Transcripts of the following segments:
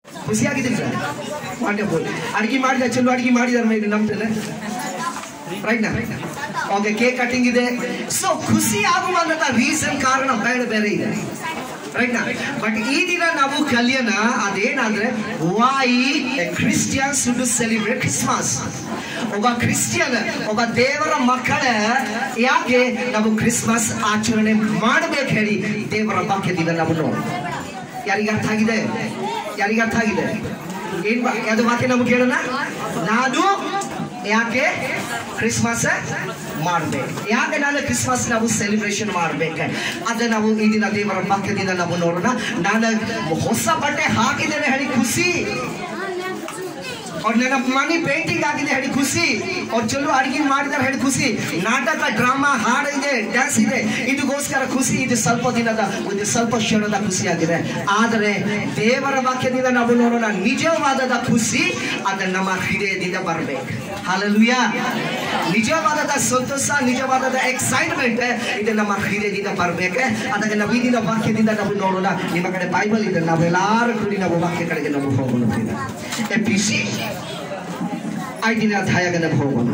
ಖುಷಿಯಾಗಿದ್ದೀರಿ sir wonderful ಅಡಿಗೆ ಮಾಡಿದ ಚಲೋ ಅಡಿಗೆ ಮಾಡಿದಾರೆ ಇದು ನಂಬ್ತೇನೆ ರೈಟ್ ನಾ ಓಕೆ ಕೇಕ್ ಕಟಿಂಗ್ ಇದೆ ಸೊ ಖುಷಿ ಆಗುವಂತ ರೀಸನ್ ಕಾರಣ ಬೇರೆ ಬೇರೆ ಇದೆ ರೈಟ್ ನಾ ಬಟ್ ಈ ದಿನ ನಾವು ಕಲಿಯೋಣ ಅದೇನಂದ್ರೆ why Christian should celebrate Christmas ಒಬ್ಬ ಕ್ರಿಸ್ಟಿಯನ್ ಒಬ್ಬ ದೇವರ ಮಕ್ಕಳ ಯಾಕೆ ನಾವು ಕ್ರಿಸ್ಮಸ್ ಆಚರಣೆ ಮಾಡಬೇಕು ಹೇಳಿ ದೇವರ ವಾಕ್ಯದಿಂದ ನಾವು ನೋಡಿ ಯಾರಿಗೆ ಅರ್ಥ ಆಗಿದೆ ಯಾರಿಗೆ ಅರ್ಥ ಆಗಿದೆ ಏನ್ ವಾ- ಯಾವ್ದು ವಾಕ್ಯ ನಮ್ಗೆ ಕೇಳೋಣ ನಾನು ಯಾಕೆ ಕ್ರಿಸ್ಮಸ್ ಮಾಡ್ಬೇಕು ಯಾಕೆ ನಾನು ಕ್ರಿಸ್ಮಸ್ ನಾವು ಸೆಲೆಬ್ರೇಷನ್ ಮಾಡ್ಬೇಕು ಅದ ನಾವು ಈ ದಿನ ದೇವರ ವಾಕ್ಯದಿಂದ ನಾವು ನೋಡೋಣ ನಾನು ಹೊಸ ಬಟ್ಟೆ ಹಾಕಿದ್ದೇನೆ ಹೇಳಿ ಖುಷಿ ಅವ್ರ ನನ್ನ ಮನೆ ಪೇಂಟಿಂಗ್ ಆಗಿದೆ ಹೇಳಿ ಖುಷಿ ಅವ್ರು ಚಲೋ ಅಡಿಗೆ ಮಾಡಿದಾರೆ ಹೇಳಿ ಖುಷಿ ನಾಟಕ ಡ್ರಾಮಾ ಹಾಡು ಇದೆ ಡ್ಯಾನ್ಸ್ ಇದೆ ಇದಕ್ಕೋಸ್ಕರ ಖುಷಿ ಇದು ಸ್ವಲ್ಪ ದಿನದ ಒಂದು ಸ್ವಲ್ಪ ಕ್ಷಣದ ಖುಷಿ ಆಗಿದೆ ಆದರೆ ದೇವರ ವಾಕ್ಯದಿಂದ ನಾವು ನೋಡೋಣ ನಿಜವಾದದ ಖುಷಿ ಅದು ನಮ್ಮ ಹೃದಯದಿಂದ ಬರಬೇಕು ಹಾಲಲುಯ ನಿಜವಾದದ ಸಂತೋಷ ನಿಜವಾದದ ಎಕ್ಸೈಟ್ಮೆಂಟ್ ಇದು ನಮ್ಮ ಹೃದಯದಿಂದ ಬರಬೇಕು ಅದಕ್ಕೆ ನಾವು ಈ ದಿನ ವಾಕ್ಯದಿಂದ ನಾವು ನೋಡೋಣ ನಿಮ್ಮ ಕಡೆ ಬೈಬಲ್ ಇದೆ ನಾವೆಲ್ಲರೂ ಕೂಡಿ ನಾವು ವಾಕ್ಯ ಕಡೆಗೆ ನಾವು ಹೋಗೋಣ ಎಪಿಸಿ ಐದನೇ ಅಧ್ಯಾಯಕ್ಕೆ ನಾವು ಹೋಗೋಣ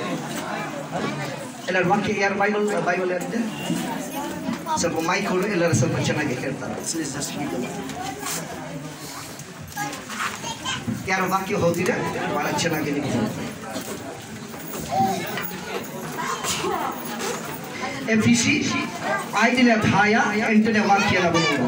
ಎಲ್ಲರ ವಾಕ್ಯ ಯಾರು ಬೈಬಲ್ ಬೈಬಲ್ ಇರುತ್ತೆ ಸ್ವಲ್ಪ ಮೈಕ್ ಕೊಡು ಎಲ್ಲರೂ ಸ್ವಲ್ಪ ಚೆನ್ನಾಗಿ ಕೇಳ್ತಾರೆ ಯಾರ ವಾಕ್ಯ ಹೋದಿರ ಬಹಳ ಚೆನ್ನಾಗಿ ನೀವು ಎಫಿಸಿ ಐದನೇ ಅಧ್ಯಾಯ ಎಂಟನೇ ವಾಕ್ಯ ನಾವು ನೋಡೋಣ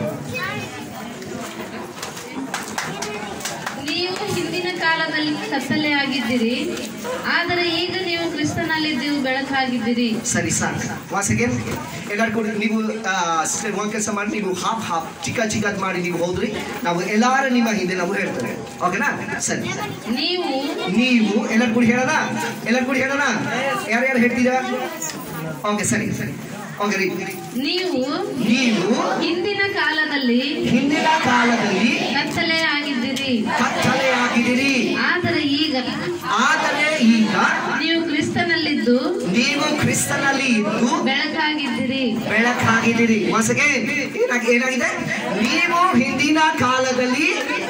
ನೀವು ಹಿಂದಿನ ಕಾಲದಲ್ಲಿ ಕತ್ತಲೆ ಆಗಿದ್ದೀರಿ ಆದರೆ ಈಗ ನೀವು ಕ್ರಿಸ್ತನಲ್ಲಿದ್ದೀವಿ ಬೆಳಕಾಗಿದ್ದೀರಿ ಸರಿ ಸಾಕು ವಾಸ್ ಅಗೇನ್ ಎಲ್ಲರೂ ಕೂಡ ನೀವು ಸಿಸ್ಟರ್ ಒಂದು ಕೆಲಸ ಮಾಡಿ ನೀವು ಹಾಫ್ ಹಾಫ್ ಚಿಕ್ಕ ಚಿಕ್ಕದ್ ಮಾಡಿ ನೀವು ಹೋದ್ರಿ ನಾವು ಎಲ್ಲಾರು ನಿಮ್ಮ ಹಿಂದೆ ನಾವು ಹೇಳ್ತಾರೆ ಓಕೆನಾ ಸರಿ ನೀವು ನೀವು ಎಲ್ಲರೂ ಕೂಡ ಹೇಳೋಣ ಎಲ್ಲರೂ ಕೂಡ ಹೇಳೋಣ ಯಾರ್ಯಾರು ಹೇಳ್ತೀರಾ ಓಕೆ ಸರಿ ಸರಿ ಓಕೆ ರೀ ನೀವು ನೀವು ಹಿಂದಿನ ಕಾಲದಲ್ಲಿ ಹಿಂದಿನ ಕಾಲದಲ್ಲಿ ಕತ್ತಲೆ ಆಗಿದ್ದೀರಿ ಕತ್ತಲೆ ಆಗಿದ್ದೀರಿ ಆದರೆ ಈಗ ಆದರೆ ಈಗ ನೀವು ಕ್ರಿಸ್ತನಲ್ಲಿದ್ದು ನೀವು ಕ್ರಿಸ್ತನಲ್ಲಿ ಇದ್ದು ಬೆಳಕಾಗಿದ್ದೀರಿ ಬೆಳಕಾಗಿದ್ದೀರಿ ಹೊಸಗೆ ಏನಾಗಿ ಏನಾಗಿದೆ ನೀವು ಹಿಂದಿನ ಕಾಲದಲ್ಲಿ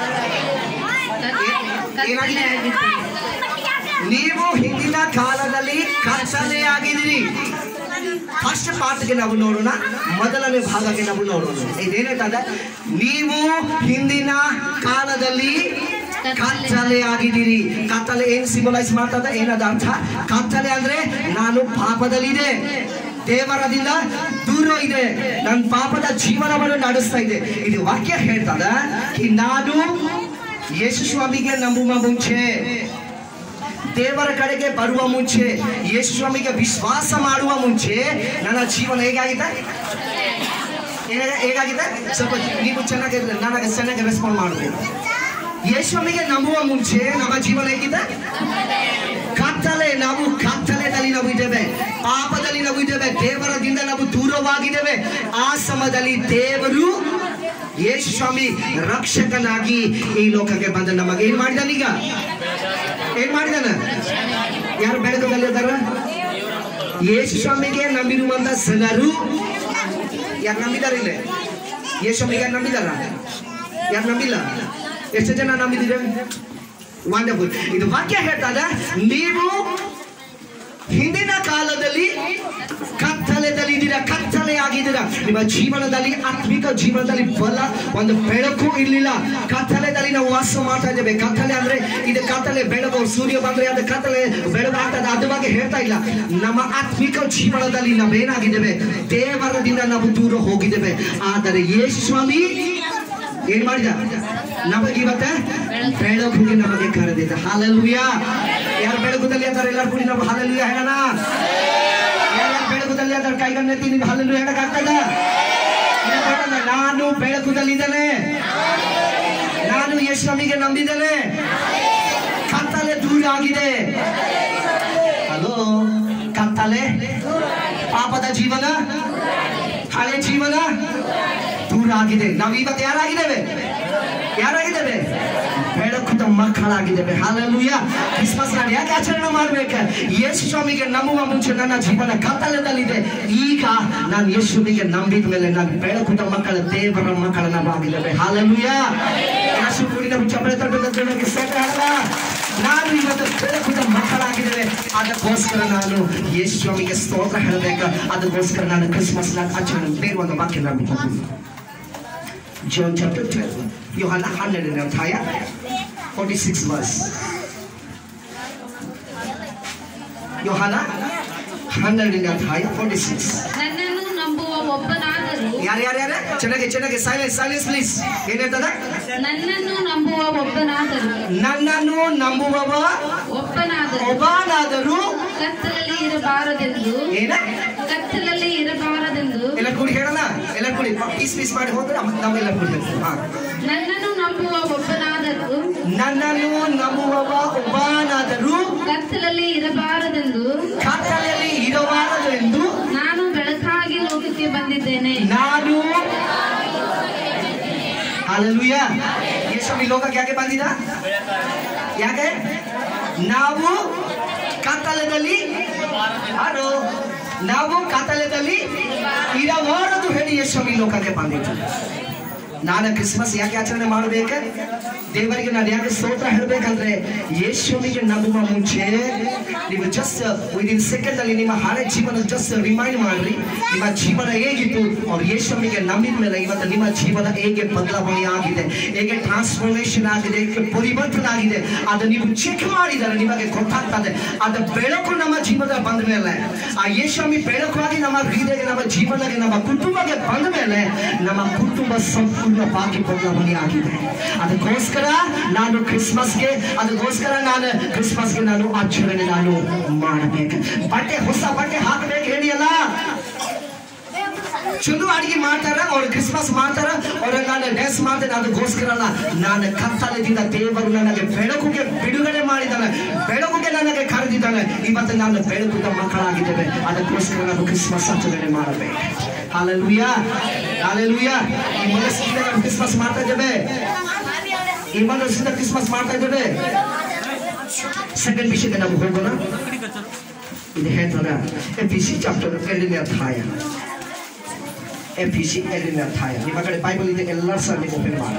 ಕತ್ತಲೆ ಆಗಿದ್ದೀರಿ ನೀವು ಹಿಂದಿನ ಕಾಲದಲ್ಲಿ ಕತ್ತಲೆಯಾಗಿದ್ದೀರಿ ಫಸ್ಟ್ ಪಾರ್ಟ್ಗೆ ನಾವು ನೋಡೋಣ ಮೊದಲನೇ ಭಾಗಕ್ಕೆ ನಾವು ನೋಡೋಣ ಇದೇನಂತಂದ್ರೆ ನೀವು ಹಿಂದಿನ ಕಾಲದಲ್ಲಿ ಕತ್ತಲೆ ಆಗಿದ್ದೀರಿ ಕತ್ತಲೆ ಏನ್ ಸಿಂಬಲೈಸ್ ಮಾಡ್ತದೆ ಏನದ ಅರ್ಥ ಕತ್ತಲೆ ಅಂದ್ರೆ ನಾನು ಪಾಪದಲ್ಲಿದೆ ದೇವರದಿಂದ ದೂರ ಇದೆ ನನ್ನ ಪಾಪದ ಜೀವನವನ್ನು ನಡೆಸ್ತಾ ಇದೆ ಇದು ವಾಕ್ಯ ಹೇಳ್ತದ ಈ ನಾನು ಯೇಸು ಸ್ವಾಮಿಗೆ ನಂಬುವ ಮುಂಚೆ ದೇವರ ಕಡೆಗೆ ಬರುವ ಮುಂಚೆ ಯೇಸು ಸ್ವಾಮಿಗೆ ವಿಶ್ವಾಸ ಮಾಡುವ ಮುಂಚೆ ನನ್ನ ಜೀವನ ಹೇಗಾಗಿದೆ ಹೇಗ- ಹೇಗಾಗಿದೆ ಸ್ವಲ್ಪ ನೀವು ಚೆನ್ನಾಗಿ ನನಗೆ ಚೆನ್ನಾಗಿ ರೆಸ್ಪಾಂಡ್ ಮಾಡಬೇಕು ಯೇಸು ಸ್ವಾಮಿಗೆ ನಂಬುವ ಮುಂಚೆ ನಮ್ಮ ಜೀವನ ಹೇಗಿದೆ ಕತ್ತಲೆ ನಾವು ಕತ್ತಲೆದಲ್ಲಿ ನಾವು ಇದ್ದೇವೆ ಪಾಪದಲ್ಲಿ ನಾವು ಇದ್ದೇವೆ ದೇವರದಿಂದ ನಾವು ದೂರವಾಗಿದ್ದೇವೆ ಆ ಸಮಯದಲ್ಲಿ ದೇವರು ಯೇಸು ಸ್ವಾಮಿ ರಕ್ಷಕನಾಗಿ ಈ ಲೋಕಕ್ಕೆ ಬಂದ ನಮಗೆ ಏನ್ ಮಾಡಿದಾನೀಗ ಏನ್ ಮಾಡಿದಾನ ಯಾರು ಬೆಳಕದಲ್ಲಿ ಇದಾರ ಯೇಸು ಸ್ವಾಮಿಗೆ ನಂಬಿರುವಂತ ಜನರು ಯಾರು ನಂಬಿದಾರ ಇಲ್ಲ ಯೇಸು ಸ್ವಾಮಿಗೆ ಯಾರು ನಂಬಿದಾರ ಯಾರು ನಂಬಿಲ್ಲ ಎಷ್ಟು ಜನ ನಂಬಿದ್ದೀರ ವಂಡರ್ಫುಲ್ ಇದು ವಾಕ್ಯ ಹೇಳ್ತಾಗ ನೀವು ಹಿಂದಿನ ಕಾಲದಲ್ಲಿ ಕತ್ತಲೆದಲ್ಲಿ ಇದ್ದೀರಾ ಕತ್ತಲೆ ಆಗಿದ್ದೀರಾ ನಿಮ್ಮ ಜೀವನದಲ್ಲಿ ಆತ್ಮಿಕ ಜೀವನದಲ್ಲಿ ಬಲ ಒಂದು ಬೆಳಕು ಇರಲಿಲ್ಲ ಕತ್ತಲೆದಲ್ಲಿ ನಾವು ವಾಸ ಮಾಡ್ತಾ ಇದ್ದೇವೆ ಕತ್ತಲೆ ಅಂದ್ರೆ ಇದು ಕತ್ತಲೆ ಬೆಳಕು ಸೂರ್ಯ ಬಂದ್ರೆ ಅದು ಕತ್ತಲೆ ಬೆಳಕು ಆಗ್ತದೆ ಅದ್ರ ಬಗ್ಗೆ ಹೇಳ್ತಾ ಇಲ್ಲ ನಮ್ಮ ಆತ್ಮಿಕ ಜೀವನದಲ್ಲಿ ನಾವೇನಾಗಿದ್ದೇವೆ ದೇವರದಿಂದ ನಾವು ದೂರ ಹೋಗಿದ್ದೇವೆ ಆದರೆ ಯೇಸು ಸ್ವಾಮಿ ಏನ್ ಮಾಡಿದ ನಮಗೆ ಇವತ್ತ ಬೆಳಕಿಗೆ ನಮಗೆ ಕರೆದಿದ್ದ ಹಾಲಲುಯ ಯಾರು ಬೆಳಗುದಲ್ಲಿ ಅದಾರ ಎಲ್ಲರೂ ಕೂಡಿ ನಾವು ಹಾಲಲುಯ ಹೇಳೋಣ ಯಾರು ಬೆಳಗುದಲ್ಲಿ ಅದಾರ ಕೈಗನ್ನೆತ್ತಿ ನೀವು ಹಾಲಲು ಹೇಳಕ್ ಆಗ್ತದ ನಾನು ಬೆಳಕುದಲ್ಲಿದ್ದೇನೆ ನಾನು ಯಶ್ವಮಿಗೆ ನಂಬಿದ್ದೇನೆ ಕತ್ತಲೆ ದೂರ ಆಗಿದೆ ಹಲೋ ಕತ್ತಲೆ ಪಾಪದ ಜೀವನ ಹಳೆ ಜೀವನ ದೂರ ಆಗಿದೆ ನಾವು ಇವತ್ತು ಯಾರಾಗಿದ್ದೇವೆ ಯಾರಾಗಿದ್ದೇವೆ ಬೆಳಕುದ ಮಕ್ಕಳಾಗಿದ್ದೇವೆ ಹಾಲೆಲೂಯ ಕ್ರಿಸ್ಮಸ್ ನಾನು ಯಾಕೆ ಆಚರಣೆ ಮಾಡ್ಬೇಕು ಯೇಸು ಸ್ವಾಮಿಗೆ ನಂಬುವ ಮುಂಚೆ ನನ್ನ ಜೀವನ ಕತ್ತಲದಲ್ಲಿದೆ ಈಗ ನಾನು ಯೇಸುವಿಗೆ ನಂಬಿದ ಮೇಲೆ ನಾನು ಬೆಳಕುದ ಮಕ್ಕಳ ದೇವರ ಮಕ್ಕಳ ನಾವು ಆಗಿದ್ದೇವೆ ಹಾಲೆಲೂಯ ವಿಶ್ವಾಸ ಕೂಡಿ ನಮ್ಮ ಚಪ್ಪಳೆ ತಟ್ಟದ ದೇವರಿಗೆ ಸ್ತೋತ್ರ ಹೇಳಲ್ಲ ನಾನು ಇವತ್ತು ಬೆಳಕುದ ಮಕ್ಕಳಾಗಿದ್ದೇವೆ ಅದಕ್ಕೋಸ್ಕರ ನಾನು ಯೇಸುವಿಗೆ ಸ್ತೋತ್ರ ಹೇಳಬೇಕು ಅದಕ್ಕೋಸ್ಕರ ನಾನು ಕ್ರಿಸ್ಮಸ್ ಆಚರಣೆ ಬೇರೆ ಒಂದು ವಾಕ್ಯ ನಾನು John chapter 12. ಯೋಹಾನ ಹನ್ನೆರಡನೇ ಅಧ್ಯಾಯ 46 verse. ಯೋಹಾನ ಹನ್ನೆರಡನೇ ಅಧ್ಯಾಯ 46. ನನ್ನನ್ನು ನಂಬುವ ಒಬ್ಬನಾದರೂ ಯಾರು ಯಾರು ಯಾರು ಚೆನ್ನಾಗಿ ಚೆನ್ನಾಗಿ ಸೈಲೆನ್ಸ್ ಸೈಲೆನ್ಸ್ ಪ್ಲೀಸ್ ಏನಿರ್ತದೆ ನನ್ನನ್ನು ನಂಬುವ ಒಬ್ಬನಾದರೂ ನನ್ನನ್ನು ನಂಬುವವ ಒಬ್ಬನಾದರೂ ಒಬ್ಬನಾದರೂ ಕತ್ತಲಲ್ಲಿ ಇರಬಾರದೆಂದು ಏನ ಕತ್ತಲಲ್ಲಿ ಇರಬಾರದೆಂದು ಎಲ್ಲ ಕೂಡಿ ಹೇಳೋಣ ಎಲ್ಲ ಕೂಡಿ ಪೀಸ್ ಪೀಸ್ ಮಾಡಿ ಹೋದ್ರೆ ನಾವೆಲ್ಲ ಕೂಡಿ ಹೇಳ್ತೀವಿ. ಹಾ ನನ್ನನ್ನು ನಂಬುವ ಒಬ್ಬನಾದರೂ ನನ್ನನ್ನು ನಂಬುವವ ಒಬ್ಬನಾದರೂ ಕತ್ತಲಲ್ಲಿ ಇರಬಾರದೆಂದು ಕತ್ತಲೆಯಲ್ಲಿ ಇರಬಾರದು ಎಂದು ನಾನು ಬೆಳಕಾಗಿ ಲೋಕಕ್ಕೆ ಬಂದಿದ್ದೇನೆ ನಾನು ಅಲ್ಲೂಯ ಯೇಸು ಈ ಲೋಕಕ್ಕೆ ಯಾಕೆ ಬಂದಿದ ಯಾಕೆ ನಾವು ಕತ್ತಲದಲ್ಲಿ ಅದು ನಾವು ಕತ್ತಲದಲ್ಲಿ ಇರಬಾರದು ಹೇಳಿ ಯೇಸು ಈ ಲೋಕಕ್ಕೆ ಬಂದಿದ್ದು ನಾನು ಕ್ರಿಸ್ಮಸ್ ಯಾಕೆ ಆಚರಣೆ ಮಾಡಬೇಕು ದೇವರಿಗೆ ನಾನು ಯಾಕೆ ಸ್ತೋತ್ರ ಹೇಳಬೇಕಂದ್ರೆ ಯೇಸುವಿಗೆ ನಂಬುವ ಮುಂಚೆ ನೀವು ಜಸ್ಟ್ ವಿದಿನ್ ಸೆಕೆಂಡ್ ಅಲ್ಲಿ ನಿಮ್ಮ ಹಳೆ ಜೀವನ ಜಸ್ಟ್ ರಿಮೈಂಡ್ ಮಾಡ್ರಿ ನಿಮ್ಮ ಜೀವನ ಹೇಗಿತ್ತು ಅವ್ರು ಯೇಸುವಿಗೆ ನಂಬಿದ ಮೇಲೆ ಇವತ್ತು ನಿಮ್ಮ ಜೀವನ ಹೇಗೆ ಬದಲಾವಣೆ ಆಗಿದೆ ಹೇಗೆ ಟ್ರಾನ್ಸ್ಫಾರ್ಮೇಶನ್ ಆಗಿದೆ ಹೇಗೆ ಪರಿವರ್ತನೆ ಆಗಿದೆ ಅದು ನೀವು ಚೆಕ್ ಮಾಡಿದರೆ ನಿಮಗೆ ಗೊತ್ತಾಗ್ತದೆ ಅದು ಬೆಳಕು ನಮ್ಮ ಜೀವನ ಬಂದ ಮೇಲೆ ಆ ಯೇಸುವಿ ಬೆಳಕಾಗಿ ನಮ್ಮ ಹೃದಯಕ್ಕೆ ನಮ್ಮ ಜೀವನಕ್ಕೆ ನಮ್ಮ ಕುಟುಂಬಕ್ಕೆ ಬಂದ ಮೇಲೆ ನಮ್ಮ ಕುಟುಂಬ ಸಂಪೂರ್ಣವಾಗಿ ಬದಲಾವಣೆ ಆಗಿದೆ ಅದಕ್ಕೋಸ್ಕರ ನಾನು ಕ್ರಿಸ್ಮಸ್ಗೆ ಅದಕ್ಕೋಸ್ಕರ ನಾನು ಕ್ರಿಸ್ಮಸ್ಗೆ ನಾನು ಆಚರಣೆ ನಾನು ಮಾಡಬೇಕು ಬಟ್ಟೆ ಹೊಸ ಬಟ್ಟೆ ಹಾಕಬೇಕು ಹೇಳಿ ಅಲ್ಲ ಚಲೋ ಅಡಿಗೆ ಮಾಡ್ತಾರ ಅವ್ರು ಕ್ರಿಸ್ಮಸ್ ಮಾಡ್ತಾರ ಅವ್ರ ನಾನು ಡ್ಯಾನ್ಸ್ ಮಾಡ್ತೇನೆ ಅದಕ್ಕೋಸ್ಕರ ಅಲ್ಲ ನಾನು ಕತ್ತಲದಿಂದ ದೇವರು ನನಗೆ ಬೆಳಕುಗೆ ಬಿಡುಗಡೆ ಮಾಡಿದ್ದಾನೆ ಬೆಳಕುಗೆ ನನಗೆ ಕರೆದಿದ್ದಾನೆ ಇವತ್ತು ನಾನು ಬೆಳಕುದ ಮಕ್ಕಳಾಗಿದ್ದೇವೆ ಅದಕ್ಕೋಸ್ಕರ ನಾನು ಕ್ರಿಸ್ಮಸ್ ಆಚರಣೆ ಮಾಡಬೇಕು ಹಾಲೆಲೂಯ ಹಾಲೆಲೂಯ ಈ ಮನಸ್ಸಿಂದ ನಾವು ಕ್ರಿಸ್ಮಸ್ ಮಾಡ್ತಾ ಇದ್ದೇವೆ ಈ ಮನಸ್ಸಿಂದ ಕ್ರಿಸ್ಮಸ್ ಮಾಡ್ತಾ ಇದ್ದೇವೆ ಸೆಕೆಂಡ್ ವಿಷಯಕ್ಕೆ ನಾವು ಹೋಗೋಣ ಇದು ಹೇಳ್ತಾರ ಎಫ್ ಪಿ ಸಿ ಚಾಪ್ಟರ್ ಎರಡನೇ ಅಧ್ಯಾಯ ಎಫ್ ಪಿ ಸಿ ಎರಡನೇ ಅಧ್ಯಾಯ ನಿಮ್ಮ ಕಡೆ ಬೈಬಲ್ ಇದೆ ಎಲ್ಲ ಸಹ ನೀವು ಓಪನ್ ಮಾಡಿ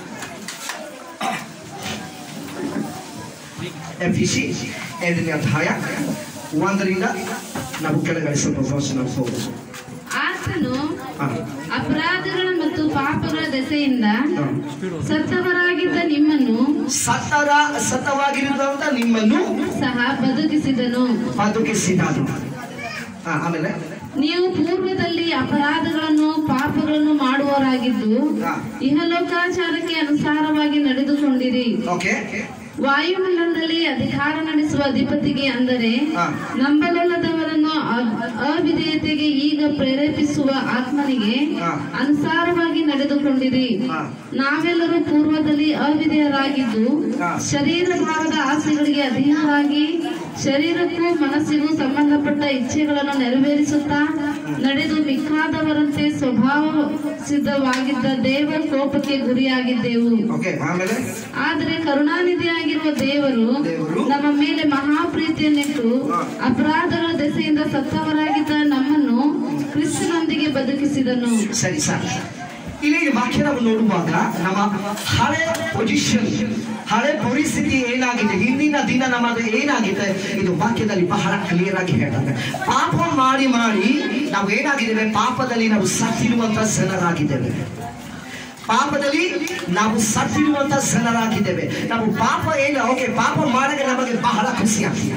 ಎಫ್ ಪಿ ಸಿ ಎರಡನೇ ಅಧ್ಯಾಯ ಒಂದರಿಂದ ನಾವು ಕೆಳಗಡೆ ಸ್ವಲ್ಪ ವರ್ಷ ಹೋಗೋದು ಆತನು ಹಾ ಅಪರಾಧಗಳ ಮತ್ತು ಪಾಪಗಳ ದೆಸೆಯಿಂದ ಹಾ. ಸತ್ತವರಾಗಿದ್ದ ನಿಮ್ಮನ್ನು ಸತ್ತರ ಸತ್ತವಾಗಿರುವಂತ ನಿಮ್ಮನ್ನು ಸಹ ಬದುಕಿಸಿದನು ಬದುಕಿಸಿದನು ಹಾ, ಆಮೇಲೆ ನೀವು ಪೂರ್ವದಲ್ಲಿ ಅಪರಾಧಗಳನ್ನು ಪಾಪಗಳನ್ನು ಮಾಡುವವರಾಗಿದ್ದು ಹಾ. ಇಹಲೋಕಾಚಾರಕ್ಕೆ ಅನುಸಾರವಾಗಿ ನಡೆದುಕೊಂಡಿರಿ ಓಕೆ ವಾಯುಮಂಡಲದಲ್ಲಿ ಅಧಿಕಾರ ನಡೆಸುವ ಅಧಿಪತಿಗೆ ಅಂದರೆ ಹಾ. ನಂಬಲಲ್ಲದವರನ್ನು ಅ- ಅವಿಧೇಯತೆಗೆ ಈಗ ಪ್ರೇರೇಪಿಸುವ ಆತ್ಮನಿಗೆ ಹಾ. ಅನುಸಾರವಾಗಿ ನಡೆದುಕೊಂಡಿರಿ ಹಾ. ನಾವೆಲ್ಲರೂ ಪೂರ್ವದಲ್ಲಿ ಅವಿಧೇಯರಾಗಿದ್ದು ಹಾ. ಶರೀರ ಭಾವದ ಆಸೆಗಳಿಗೆ ಅಧೀನರಾಗಿ ಶರೀರಕ್ಕೂ ಮನಸ್ಸಿಗೂ ಸಂಬಂಧಪಟ್ಟ ಇಚ್ಛೆಗಳನ್ನು ನೆರವೇರಿಸುತ್ತಾ ನಡೆದು ಮಿಕ್ಕಾದವರಂತೆ ಸ್ವಭಾವ ಸಿದ್ಧವಾಗಿದ್ದ ದೇವರ ಕೋಪಕ್ಕೆ ಗುರಿಯಾಗಿದ್ದೆವು ಓಕೆ ಆಮೇಲೆ ಆದರೆ ಕರುಣಾನಿಧಿಯಾಗಿರುವ ದೇವರು ದೇವರು ನಮ್ಮ ಮೇಲೆ ಮಹಾಪ್ರೀತಿಯನ್ನಿಟ್ಟು ಅಪರಾಧಗಳ ದೆಸೆಯಿಂದ ಸತ್ತವರಾಗಿದ್ದ ನಮ್ಮನ್ನು ಕ್ರಿಸ್ತನೊಂದಿಗೆ ಬದುಕಿಸಿದನು ಸರಿ ಸರ್ ಇಲ್ಲಿ ಈ ವಾಕ್ಯ ನಾವು ನೋಡುವಾಗ ನಮ್ಮ ಹಳೆ ಪೊಸಿಷನ್ ಹಳೆ ಪರಿಸ್ಥಿತಿ ಏನಾಗಿದೆ ಹಿಂದಿನ ದಿನ ನಮ್ಮದು ಏನಾಗಿದೆ ಇದು ವಾಕ್ಯದಲ್ಲಿ ಬಹಳ ಕ್ಲಿಯರ್ ಆಗಿ ಹೇಳ್ತಾರೆ ಪಾಪ ಮಾಡಿ ಮಾಡಿ ನಾವು ಏನಾಗಿದ್ದೇವೆ ಪಾಪದಲ್ಲಿ ನಾವು ಸತ್ತಿರುವಂತ ಜನರಾಗಿದ್ದೇವೆ ಪಾಪದಲ್ಲಿ ನಾವು ಸತ್ತಿರುವಂತ ಜನರಾಗಿದ್ದೇವೆ ನಾವು ಪಾಪ ಏನು ಓಕೆ ಪಾಪ ಮಾಡಕ್ಕೆ ನಮಗೆ ಬಹಳ ಖುಷಿ ಆಗ್ತದೆ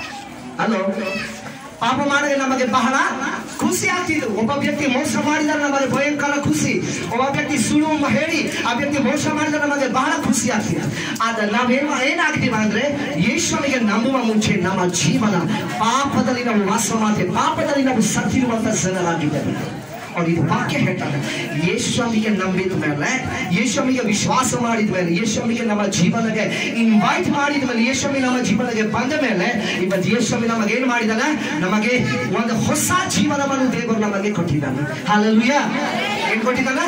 ಹಲೋ ಪಾಪ ಮಾಡಿದ್ರೆ ನಮಗೆ ಬಹಳ ಖುಷಿ ಆಗ್ತಿತ್ತು ಒಬ್ಬ ವ್ಯಕ್ತಿ ಮೋಸ ಮಾಡಿದರೆ ನಮಗೆ ಭಯಂಕರ ಖುಷಿ ಒಬ್ಬ ವ್ಯಕ್ತಿ ಸುಳ್ಳು ಹೇಳಿ ಆ ವ್ಯಕ್ತಿ ಮೋಸ ಮಾಡಿದರೆ ನಮಗೆ ಬಹಳ ಖುಷಿ ಆಗ್ತಿದೆ ಆದ್ರೆ ನಾವೇನು ಏನಾಗ್ತೀವಿ ಅಂದ್ರೆ ಯೇಸುವಿಗೆ ನಂಬುವ ಮುಂಚೆ ನಮ್ಮ ಜೀವನ ಪಾಪದಲ್ಲಿ ನಾವು ವಾಸ ಮಾಡ್ತೇವೆ ಪಾಪದಲ್ಲಿ ನಾವು ಸತ್ತಿರುವಂತ ಜನರಾಗಿದ್ದೇವೆ ಅವ್ರು ಇದು ವಾಕ್ಯ ಹೇಳ್ತಾರೆ ಯೇಸುವಿಗೆ ನಂಬಿದ ಮೇಲೆ ಯೇಸುವಿಗೆ ವಿಶ್ವಾಸ ಮಾಡಿದ ಮೇಲೆ ಯೇಸುವಿಗೆ ನಮ್ಮ ಜೀವನಕ್ಕೆ ಇನ್ವೈಟ್ ಮಾಡಿದ ಮೇಲೆ ಯೇಸುವಿ ನಮ್ಮ ಜೀವನಕ್ಕೆ ಬಂದ ಮೇಲೆ ಇವತ್ತು ಯೇಸುವಿ ನಮಗೆ ಏನು ಮಾಡಿದಾನೆ ನಮಗೆ ಒಂದು ಹೊಸ ಜೀವನವನ್ನು ದೇವರು ನಮಗೆ ಕೊಟ್ಟಿದ್ದಾನೆ ಹಾಲೆಲೂಯ ಏನ್ ಕೊಟ್ಟಿದ್ದಾನೆ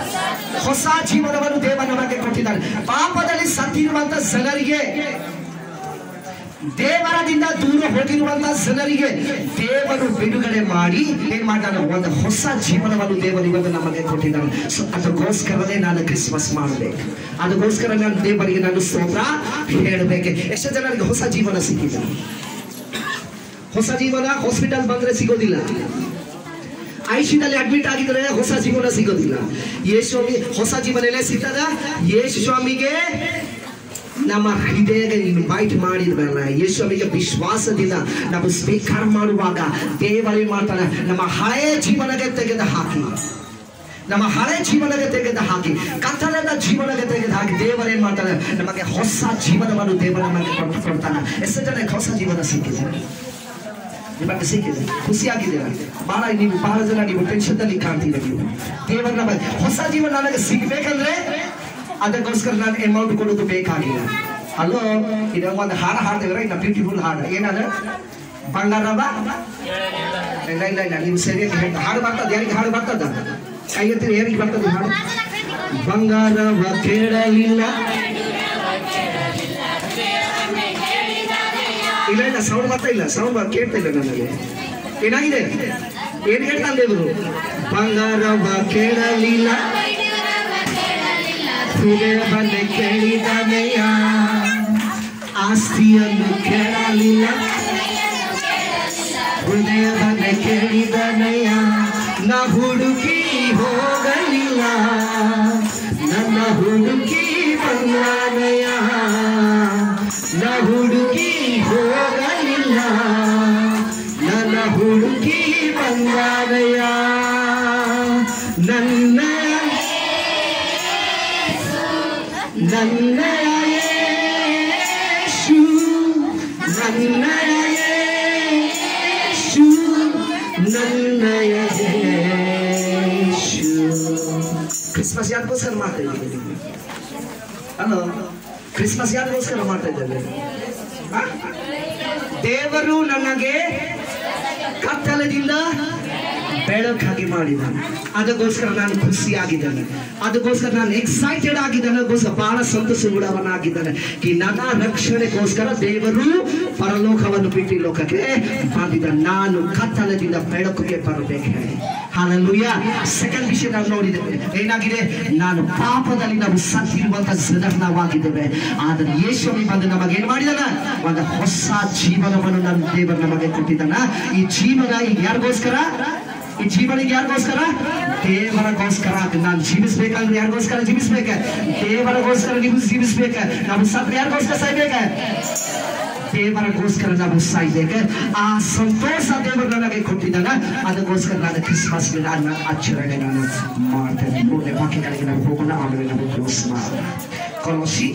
ಹೊಸ ಜೀವನವನ್ನು ದೇವರು ನಮಗೆ ಕೊಟ್ಟಿದ್ದಾನೆ ಪಾಪದಲ್ಲಿ ಸತ್ತಿರುವಂತ ಜನರಿಗೆ ದೇವರದಿಂದ ದೂರ ಹೋಗಿರುವಂತಹ ಜನರಿಗೆ ದೇವರು ಬಿಡುಗಡೆ ಮಾಡಿ ಏನ್ ಮಾಡ್ತಾನೆ ಒಂದು ಹೊಸ ಜೀವನವನ್ನು ದೇವರು ಇವತ್ತು ನಮಗೆ ಕೊಟ್ಟಿದ್ದಾನೆ ಸೊ ಅದಕ್ಕೋಸ್ಕರನೇ ನಾನು ಕ್ರಿಸ್ಮಸ್ ಮಾಡಬೇಕು ಅದಕ್ಕೋಸ್ಕರ ನಾನು ದೇವರಿಗೆ ನಾನು ಸ್ತೋತ್ರ ಹೇಳಬೇಕು ಎಷ್ಟೋ ಜನರಿಗೆ ಹೊಸ ಜೀವನ ಸಿಕ್ಕಿದೆ ಹೊಸ ಜೀವನ ಹಾಸ್ಪಿಟಲ್ ಬಂದ್ರೆ ಸಿಗೋದಿಲ್ಲ ಐಸಿನಲ್ಲಿ ಅಡ್ಮಿಟ್ ಆಗಿದ್ರೆ ಹೊಸ ಜೀವನ ಸಿಗೋದಿಲ್ಲ ಯೇಸು ಸ್ವಾಮಿ ಹೊಸ ಜೀವನ ಎಲ್ಲ ಸಿಗ್ತದ ಯೇಸು ಸ್ವಾಮಿಗೆ ನಮ್ಮ ಹೃದಯಗೆ ಇನ್ವೈಟ್ ಮಾಡಿದ್ವಲ್ಲ ಯೇಸು ಸ್ವಾಮಿಗೆ ವಿಶ್ವಾಸದಿಂದ ನಾವು ಸ್ವೀಕಾರ ಮಾಡುವಾಗ ದೇವರೇ ಮಾಡ್ತಾನೆ ನಮ್ಮ ಹಳೆಯ ಜೀವನಕ್ಕೆ ತೆಗೆದು ಹಾಕಿ ನಮ್ಮ ಹಳೆ ಜೀವನಕ್ಕೆ ತೆಗೆದು ಹಾಕಿ ಕತ್ತಲದ ಜೀವನಕ್ಕೆ ತೆಗೆದು ಹಾಕಿ ದೇವರೇನ್ ಮಾಡ್ತಾನೆ ನಮಗೆ ಹೊಸ ಜೀವನವನ್ನು ದೇವರ ನಮಗೆ ಕೊಟ್ಟು ಕೊಡ್ತಾನೆ ಎಷ್ಟು ಜನಕ್ಕೆ ಹೊಸ ಜೀವನ ಸಿಕ್ಕಿದೆ ನಿಮಗೆ ಸಿಕ್ಕಿದೆ ಖುಷಿಯಾಗಿದ್ದೀರಾ ಬಹಳ ನೀವು ಬಹಳ ಜನ ನೀವು ಟೆನ್ಷನ್ ಅಲ್ಲಿ ಕಾಣ್ತೀರ ನೀವು ದೇವರ ನಮಗೆ ಹೊಸ ಜೀವನ ನನಗೆ ಸಿಗ್ಬೇಕಂದ್ರೆ ಅದಕ್ಕೋಸ್ಕರ ನಾನು ಅಮೌಂಟ್ ಕೊಡೋದು ಬೇಕಾಗಿಲ್ಲ ಅಲ್ಲೋ ಇದು ಒಂದು ಹಾಡು ಹಾಡ್ತಿದ್ರೆ ಇನ್ನ ಬ್ಯೂಟಿಫುಲ್ ಹಾಡು ಏನದ ಬಂಗಾರವ ಇಲ್ಲ ಇಲ್ಲ ಇಲ್ಲ ನೀವು ಸರಿಯಾಗಿ ಹೇಳಿ ಹಾಡು ಬರ್ತದ ಯಾರಿಗೆ ಹಾಡು ಬರ್ತದ ಕೈ ಎತ್ತಿ ಯಾರಿಗೆ ಬರ್ತದೆ ಹಾಡು ಬಂಗಾರವ ಕೇಳಲಿಲ್ಲ ಇಲ್ಲ ಇಲ್ಲ ಸೌಂಡ್ ಬರ್ತಾ ಇಲ್ಲ ಸೌಂಡ್ ಕೇಳ್ತಾ ಇಲ್ಲ ನನಗೆ ಏನಾಗಿದೆ ಏನ್ ಹೇಳ್ತಾನೆ ದೇವರು ಬಂಗಾರವ ಕೇಳಲಿಲ್ಲ ಹೃದಯವನ್ನೇ ಕೇಳಿದನೆಯ ಆಸ್ತಿಯನ್ನು ಕೇಳಲಿಲ್ಲ ಹೃದಯವನ್ನೇ ಕೇಳಿದನೆಯ ನಾ ಹುಡುಕಿ ಹೋಗಲಿಲ್ಲ ನನ್ನ ಹುಡುಕಿ ಬಂಗಾರಯ ನಾ ಹುಡುಕಿ ಹೋಗಲಿಲ್ಲ ನನ್ನ ಹುಡುಕಿ ಬಂಗಾರಯ ನನ್ನ ನನ್ನಯ ಯೇಸು ನನ್ನಯ ಯೇಸು ನನ್ನಯ ಯೇಸು ಕ್ರಿಸ್ಮಸ್ ಯಾರಿಗೋಸ್ಕರ ಮಾಡ್ತಾ ಇದ್ದೀವಿ ಹಲೋ ಕ್ರಿಸ್ಮಸ್ ಯಾರಿಗೋಸ್ಕರ ಮಾಡ್ತಾ ಇದ್ದೇವೆ ಆ? ದೇವರು ನನಗೆ ಕತ್ತಲದಿಂದ ಬೆಳಕಾಗಿ ಮಾಡಿದ್ದಾನೆ ಅದಕ್ಕೋಸ್ಕರ ನಾನು ಖುಷಿಯಾಗಿದ್ದೇನೆ ಅದಕ್ಕೋಸ್ಕರ ನಾನು ಎಕ್ಸೈಟೆಡ್ ಆಗಿದ್ದೇನೆ ಅದಕ್ಕೋಸ್ಕರ ಬಹಳ ಸಂತೋಷವುಳ್ಳವನಾಗಿದ್ದಾನೆ ಈ ನನ್ನ ರಕ್ಷಣೆಗೋಸ್ಕರ ದೇವರು ಪರಲೋಕವನ್ನು ಬಿಟ್ಟು ಈ ಲೋಕಕ್ಕೆ ಬಂದಿದ್ದಾನೆ ನಾನು ಕತ್ತಲದಿಂದ ಬೆಳಕಿಗೆ ಬರಬೇಕು ಹೇಳಿ ಹಾಲಲ್ಲೂಯ ಸೆಕೆಂಡ್ ವಿಷಯ ನಾವು ನೋಡಿದ್ದೇವೆ ಏನಾಗಿದೆ ನಾನು ಪಾಪದಲ್ಲಿ ನಾವು ಸತ್ತಿರುವಂತ ಜನರು ನಾವಾಗಿದ್ದೇವೆ ಆದರೆ ಯೇಸುವಿ ಬಂದು ನಮಗೆ ಏನ್ ಮಾಡಿದಾನ ಒಂದು ಹೊಸ ಜೀವನವನ್ನು ನನ್ನ ದೇವರು ನಮಗೆ ಕೊಟ್ಟಿದ್ದಾನ ಈ ಜೀವನ ಈಗ ಯಾರಿಗೋಸ್ಕರ ಈ ಜೀವನಿಗೆ ಯಾರಿಗೋಸ್ಕರ ದೇವರಿಗೋಸ್ಕರ ನಾನು ಜೀವಿಸ್ಬೇಕಂದ್ರೆ ಯಾರಿಗೋಸ್ಕರ ಜೀವಿಸ್ಬೇಕ ದೇವರಿಗೋಸ್ಕರ ನೀವು ಜೀವಿಸ್ಬೇಕ ನಾವು ಸತ್ರ ಯಾರಿಗೋಸ್ಕರ ಸಾಯ್ಬೇಕ ದೇವರಿಗೋಸ್ಕರ ನಾವು ಸಾಯ್ಬೇಕು ಆ ಸಂತೋಷ ದೇವರು ನನಗೆ ಕೊಟ್ಟಿದ್ದಾನ ಅದಕ್ಕೋಸ್ಕರ ನಾನು ಕ್ರಿಸ್ಮಸ್ ನಾನು ಆಚರಣೆ ನಾನು ಮಾಡ್ತೇನೆ ಮೂರನೇ ವಾಕ್ಯಗಳಿಗೆ ನಾವು ಹೋಗೋಣ ಆಮೇಲೆ ನಾವು ಕ್ಲೋಸ್ ಮಾಡೋಣ ಕೊಲೋಸಿ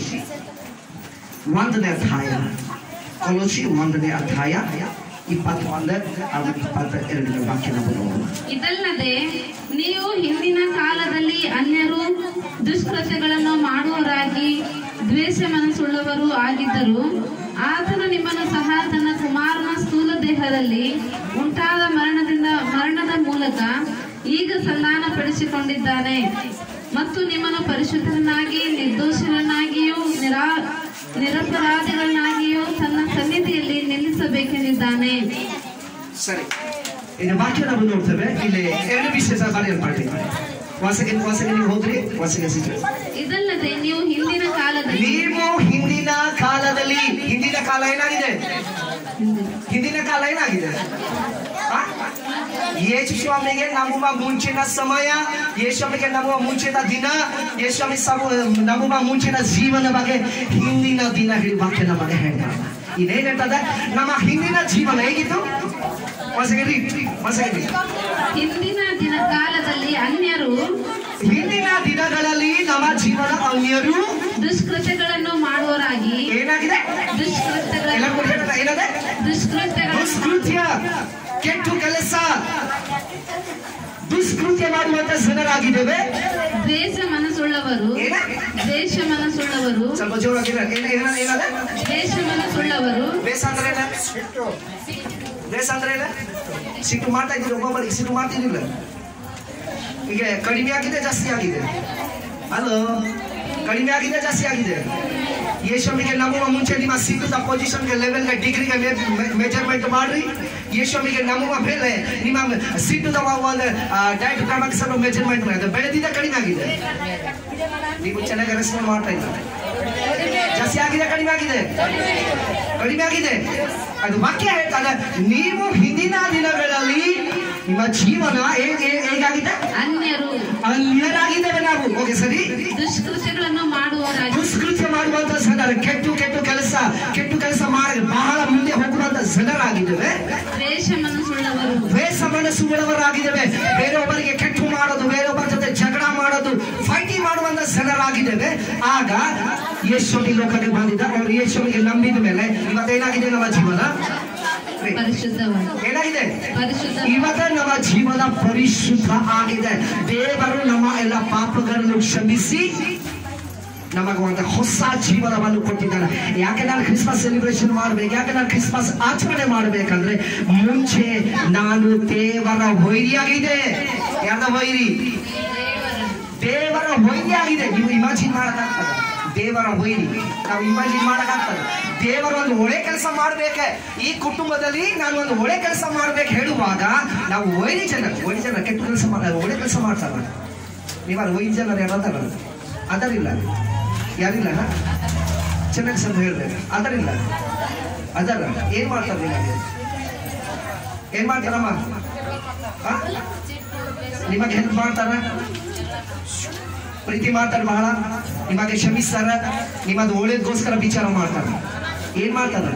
ಒಂದನೇ ಅಧ್ಯಾಯ ಕೊಲೋಸಿ ಒಂದನೇ ಅಧ್ಯಾಯ ಇಪ್ಪತ್ತೊಂದು ಹಾಗೂ ಇಪ್ಪತ್ತ ಎರಡನೇ ವಾಕ್ಯ ನಾವು ನೋಡೋಣ ಇದಲ್ಲದೆ ನೀವು ಹಿಂದಿನ ಕಾಲದಲ್ಲಿ ಅನ್ಯರು ದುಷ್ಕೃತ್ಯಗಳನ್ನು ಮಾಡುವವರಾಗಿ ದ್ವೇಷ ಮನಸ್ಸುಳ್ಳವರು ಆಗಿದ್ದರು ಆತನು ನಿಮ್ಮನ್ನು ಸಹ ತನ್ನ ಕುಮಾರನ ಸ್ಥೂಲ ದೇಹದಲ್ಲಿ ಉಂಟಾದ ಮರಣದಿಂದ ಮರಣದ ಮೂಲಕ ಈಗ ಸಂಧಾನಪಡಿಸಿಕೊಂಡಿದ್ದಾನೆ ಮತ್ತು ನಿಮ್ಮನ್ನು ಪರಿಶುದ್ಧರನ್ನಾಗಿ ನಿರ್ದೋಷರನ್ನಾಗಿಯೂ ನಿರಾ ನಿರಪರಾಧಿಗಳನ್ನಾಗಿಯೂ ತನ್ನ ಸನ್ನಿಧಿಯಲ್ಲಿ ನಿಲ್ಲಿಸಬೇಕೆಂದಿದ್ದಾನೆ ಸರಿ ಇನ್ನು ವಾಕ್ಯ ನಾವು ನೋಡ್ತೇವೆ ಇಲ್ಲಿ ಎರಡು ವಿಶೇಷ ಬರೆಯಲ್ಪಟ್ಟಿದೆ ವಾಸಗೆ ವಾಸಗೆ ನೀವು ಹೋದ್ರಿ ವಾಸಗೆ ಸಿಗ್ತದೆ ಇದಲ್ಲದೆ ನೀವು ಹಿಂದಿನ ಕಾಲದಲ್ಲಿ ನೀವು ಹಿಂದಿನ ಕಾಲದಲ್ಲಿ ಹಿಂದಿನ ಕಾಲ ಏನಾಗಿದೆ ಹಿಂದಿನ ಕಾಲ ಏನಾಗಿದೆ ಆ? ಯೇಸು ಸ್ವಾಮಿಗೆ ನಂಬುವ ಮುಂಚಿನ ಸಮಯ ಯೇಸು ಸ್ವಾಮಿಗೆ ನಂಬುವ ಮುಂಚಿನ ದಿನ ಯೇಸು ಸ್ವಾಮಿ ಸಮ- ನಂಬುವ ಮುಂಚಿನ ಜೀವನ ಬಗ್ಗೆ ಹಿಂದಿನ ದಿನ ಹೇಳಿ ವಾಕ್ಯ ನಮಗೆ ಹೇಳ್ತಾರೆ ಇದೇನ್ ಹೇಳ್ತದೆ ನಮ್ಮ ಹಿಂದಿನ ಜೀವನ ಹೇಗಿತ್ತು ಹೊಸಗಿರಿ ಹೊಸಗಿರಿ ಹಿಂದಿನ ದಿನ ಕಾಲದಲ್ಲಿ ಅನ್ಯರು ಹಿಂದಿನ ದಿನಗಳಲ್ಲಿ ನಮ್ಮ ಜೀವನ ಅನ್ಯರು ದುಷ್ಕೃತ್ಯಗಳನ್ನು ಮಾಡುವರಾಗಿ ಏನಾಗಿದೆ ಎಲ್ಲ ದುಷ್ಕೃತ್ಯಗಳನ್ನು ಕೂಡ ಹೇಳ್ತಾರೆ, ಏನದೆ ದುಷ್ಕೃತ್ಯಗಳನ್ನು ದುಷ್ಕೃತ್ಯ ಕೆಟ್ಟು ಕೆಲಸ ದುಷ್ಕೃತ್ಯ ಮಾಡುವಂತ ಜನರಾಗಿದ್ದೇವೆ ದ್ವೇಷ ಮನಸ್ಸುಳ್ಳವರು ಏನ? ದ್ವೇಷ ಮನಸ್ಸುಳ್ಳವರು ಸ್ವಲ್ಪ ಜೋರಾಗಿ ಏನ ಏನ- ಏನದ ದ್ವೇಷ ಮನಸ್ಸುಳ್ಳವರು ಬೇಸ ಅಂದ್ರೆ ಏನ ಬೇಸ ಅಂದ್ರೆ ಏನ ಸಿಟ್ಟು ಮಾಡ್ತಾ ಇದ್ದೀರಿ ಒಬ್ಬೊಬ್ಬರಿಗೆ ಸಿಟ್ಟು ಮಾಡ್ತಿದ್ದಿಲ್ಲ ಈಗ ಕಡಿಮೆ ಆಗಿದೆ ಜಾಸ್ತಿ ಆಗಿದೆ ಹಲೋ ಕಡಿಮೆ ಆಗಿದೆ ಜಾಸ್ತಿ ಆಗಿದೆ ಯೇಸ್ವಾಮಿಗೆ ನಂಬುವ ಮುಂಚೆ ನಿಮ್ಮ ಸಿಕ್ಕದ ಪೊಸಿಷನ್ಗೆ ಲೆವೆಲ್ಗೆ ಡಿಗ್ರಿಗೆ ಮೆಜರ್ಮೆಂಟ್ ಮಾಡ್ರಿ ಯೇಸ್ವಾಮಿಗೆ ನಂಬುವ ಮೇಲೆ ನಿಮ್ಮ ಸಿಕ್ಕದ ಒಂದು ಡಯಟ್ ಕ್ರಮಕ್ಕೆ ಮೆಜರ್ಮೆಂಟ್ ಮಾಡಿ ಅದು ಬೆಳೆದಿದೆ ಕಡಿಮೆ ಆಗಿದೆ ನೀವು ಚೆನ್ನಾಗಿ ರೆಸ್ಪಾಂಡ್ ಮಾಡ್ತಾ ಇಲ್ಲ ಜಾಸ್ತಿ ಆಗಿದೆ ಕಡಿಮೆ ಆಗಿದೆ ಕಡಿಮೆ ಆಗಿದೆ ಅದು ವಾಕ್ಯ ಹೇಳ್ತಾರೆ ನೀವು ಹಿಂದಿನ ದಿನಗಳಲ್ಲಿ ನಿಮ್ಮ ಜೀವನ ಹೇ- ಹೇ- ಹೇಗಾಗಿದೆ ಅನ್ಯರು ಅನ್ಯರಾಗಿದ್ದೇವೆ ನಾವು ಓಕೆ ಸರಿ ದುಷ್ಕೃತ್ಯಗಳನ್ನು ಮಾಡುವವರಾಗಿ ದುಷ್ಕೃತ್ಯ ಮಾಡುವಂತ ಜನರು ಕೆಟ್ಟು ಕೆಟ್ಟು ಕೆಲಸ ಕೆಟ್ಟು ಕೆಲಸ ಮಾಡಿ ಬಹಳ ಮುಂದೆ ಹೋಗುವಂತ ಜನರಾಗಿದ್ದೇವೆ ದ್ವೇಷ ಮನಸ್ಸುಳ್ಳವರು ದ್ವೇಷ ಮನಸ್ಸುಳ್ಳವರಾಗಿದ್ದೇವೆ ಬೇರೆಯೊಬ್ಬರಿಗೆ ಕೆಟ್ಟು ಮಾಡೋದು ಬೇರೆಯೊಬ್ಬರ ಜೊತೆ ಜಗಳ ಮಾಡೋದು ಫೈಟಿಂಗ್ ಮಾಡುವಂತ ಜನರಾಗಿದ್ದೇವೆ ಆಗ ಯೇಸುವಿ ಲೋಕಕ್ಕೆ ಬಂದಿದ್ದ ಅವರು ಯೇಸುವಿಗೆ ನಂಬಿದ ಮೇಲೆ ಇವತ್ತೇನಾಗಿದೆ ನಮ್ಮ ಜೀವನ ಪರಿಶುದ್ಧವಾಗಿ ಏನಾಗಿದೆ ಪರಿಶುದ್ಧ ಇವತ್ತ ನಮ್ಮ ಜೀವನ ಪರಿಶುದ್ಧ ಆಗಿದೆ ದೇವರು ನಮ್ಮ ಎಲ್ಲ ಪಾಪಗಳನ್ನು ಕ್ಷಮಿಸಿ ನಮಗೆ ಒಂದು ಹೊಸ ಜೀವನವನ್ನು ಕೊಟ್ಟಿದ್ದಾನೆ ಯಾಕೆ ನಾನು ಕ್ರಿಸ್ಮಸ್ ಸೆಲೆಬ್ರೇಷನ್ ಮಾಡ್ಬೇಕು ಯಾಕೆ ನಾನು ಕ್ರಿಸ್ಮಸ್ ಆಚರಣೆ ಮಾಡ್ಬೇಕಂದ್ರೆ ಮುಂಚೆ ನಾನು ದೇವರ ವೈರಿಯಾಗಿದೆ ಯಾರ್ದ ವೈರಿ ದೇವರ ವೈರಿ ಆಗಿದೆ ನೀವು ಇಮ್ಯಾಜಿನ್ ಮಾಡಕ್ಕಾಗ್ತದ ದೇವರ ವೈರಿ ನಾವು ಇಮ್ಯಾಜಿನ್ ಮಾಡಕ್ಕಾಗ್ತದೆ ದೇವರ ಒಂದು ಒಳ್ಳೆ ಕೆಲಸ ಮಾಡ್ಬೇಕೆ ಈ ಕುಟುಂಬದಲ್ಲಿ ನಾನು ಒಂದು ಒಳ್ಳೆ ಕೆಲಸ ಮಾಡ್ಬೇಕು ಹೇಳುವಾಗ ನಾವು ವೈರಿ ಜನ ವೈರಿ ಜನ ಕೆಟ್ಟ ಕೆಲಸ ಮಾಡ ಒಳ್ಳೆ ಕೆಲಸ ಮಾಡ್ತಾರ ನೀವಾರ ವೈರಿ ಜನರು ಯಾರು ಅದಾರ ಅದರಿಲ್ಲ ಯಾರಿಲ್ಲ ಚೆನ್ನಾಗಿ ಸ್ವಲ್ಪ ಹೇಳ್ಬೇಕು ಅದರಿಲ್ಲ ಅದರ ಏನ್ ಮಾಡ್ತಾರೆ ನಿಮಗೆ ಏನ್ ಮಾಡ್ತಾರಮ್ಮ ಆ? ನಿಮಗೆ ಹೆಲ್ಪ್ ಮಾಡ್ತಾರ ಪ್ರೀತಿ ಮಾಡ್ತಾರೆ ಬಹಳ ನಿಮಗೆ ಕ್ಷಮಿಸ್ತಾರ ನಿಮ್ಮದು ಒಳ್ಳೇದಗೋಸ್ಕರ ವಿಚಾರ ಮಾಡ್ತಾರ ಏನ್ ಮಾಡ್ತಾರ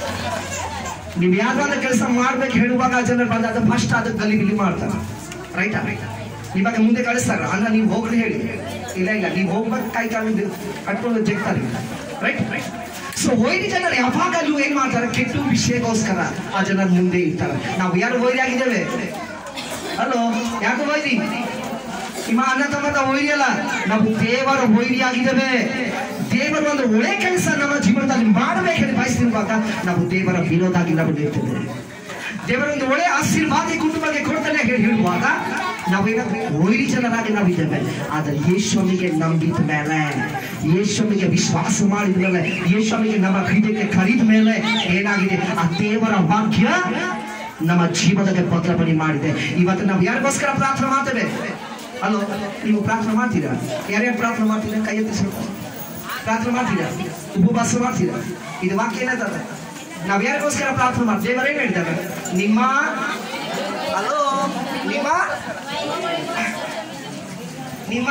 ನೀವ್ ಯಾವ್ದಾದ್ರು ಕೆಲಸ ಮಾಡ್ಬೇಕು ಹೇಳುವಾಗ ಆ ಜನರು ಬಂದ ಅದು ಫಸ್ಟ್ ಅದಕ್ಕೆ ಗಲಿಬಿಲಿ ಮಾಡ್ತಾರ ರೈಟಾ ನಿಮಗೆ ಮುಂದೆ ಕಳಿಸ್ತಾರ ಅನ್ನ ನೀವು ಹೋಗ್ರಿ ಹೇಳಿ ಇಲ್ಲ ಇಲ್ಲ ನೀವು ಹೋಗ್ಬೇಕು ಕೈ ಕಾಲು ಕಟ್ಕೊಂಡು ಜಗ್ತಾರೆ ರೈಟ್ ಸೊ ವೈರಿ ಜನರು ಯಾವಾಗಲೂ ಏನ್ ಮಾಡ್ತಾರೆ ಕೆಟ್ಟ ವಿಷಯಕ್ಕೋಸ್ಕರ ಆ ಜನರ ಮುಂದೆ ಇರ್ತಾರೆ ನಾವು ಯಾರು ವೈರಿ ಆಗಿದ್ದೇವೆ ಹಲೋ ಯಾಕೆ ವೈರಿ ನಿಮ್ಮ ಅಣ್ಣ ತಮ್ಮದ ವೈರಿ ಅಲ್ಲ ನಾವು ದೇವರ ವೈರಿ ಆಗಿದ್ದೇವೆ ದೇವರ ಒಂದು ಒಳ್ಳೆ ಕೆಲಸ ನಮ್ಮ ಜೀವನದಲ್ಲಿ ಮಾಡಬೇಕೆಂದು ಬಯಸ್ತಿರುವಾಗ ನಾವು ದೇವರ ವಿರೋಧಾಗಿ ನಾವು ನಿಲ್ತಿದ್ದೇವೆ ದೇವರ ಒಂದು ಒಳ್ಳೆ ಆಶೀರ್ವಾದ ಈ ಕುಟುಂಬಕ್ಕೆ ಕೊಡ್ತಾನೆ ಹೇಳಿ ಹೇಳುವಾಗ ನಾವೇನಾದ್ರೂ ವೈರಿ ಜನರಾಗಿ ನಾವಿದ್ದೇವೆ ಆದರೆ ಯೇಸುವಿಗೆ ನಂಬಿದ ಮೇಲೆ ಯೇಸುವಿಗೆ ವಿಶ್ವಾಸ ಮಾಡಿದ ಮೇಲೆ ಯೇಸುವಿಗೆ ನಮ್ಮ ಹೃದಯಕ್ಕೆ ಕರೀದ ಮೇಲೆ ಏನಾಗಿದೆ ಆ ದೇವರ ವಾಕ್ಯ ನಮ್ಮ ಜೀವನಕ್ಕೆ ಬದಲಾವಣೆ ಮಾಡಿದೆ ಇವತ್ತು ನಾವು ಯಾರಿಗೋಸ್ಕರ ಪ್ರಾರ್ಥನೆ ಮಾಡ್ತೇವೆ ಅಲ್ಲೋ ನೀವು ಪ್ರಾರ್ಥನೆ ಮಾಡ್ತೀರಾ ಯಾರ್ಯಾರು ಪ್ರಾರ್ಥನೆ ಮಾಡ್ತೀರಾ ಕೈ ಎತ್ತಿ ಸ್ವಲ್ಪ ಪ್ರಾರ್ಥನೆ ಮಾಡ್ತೀರಾ ಉಪವಾಸ ಮಾಡ್ತೀರಾ ಇದು ವಾಕ್ಯ ಏನಂತದ ನಾವು ಯಾರಿಗೋಸ್ಕರ ಪ್ರಾರ್ಥನೆ ಮಾಡ್ತೀವಿ ದೇವರು ಏನ್ ಹೇಳ್ತಾರೆ ನಿಮ್ಮ ಹಲೋ ನಿಮ್ಮ ನಿಮ್ಮ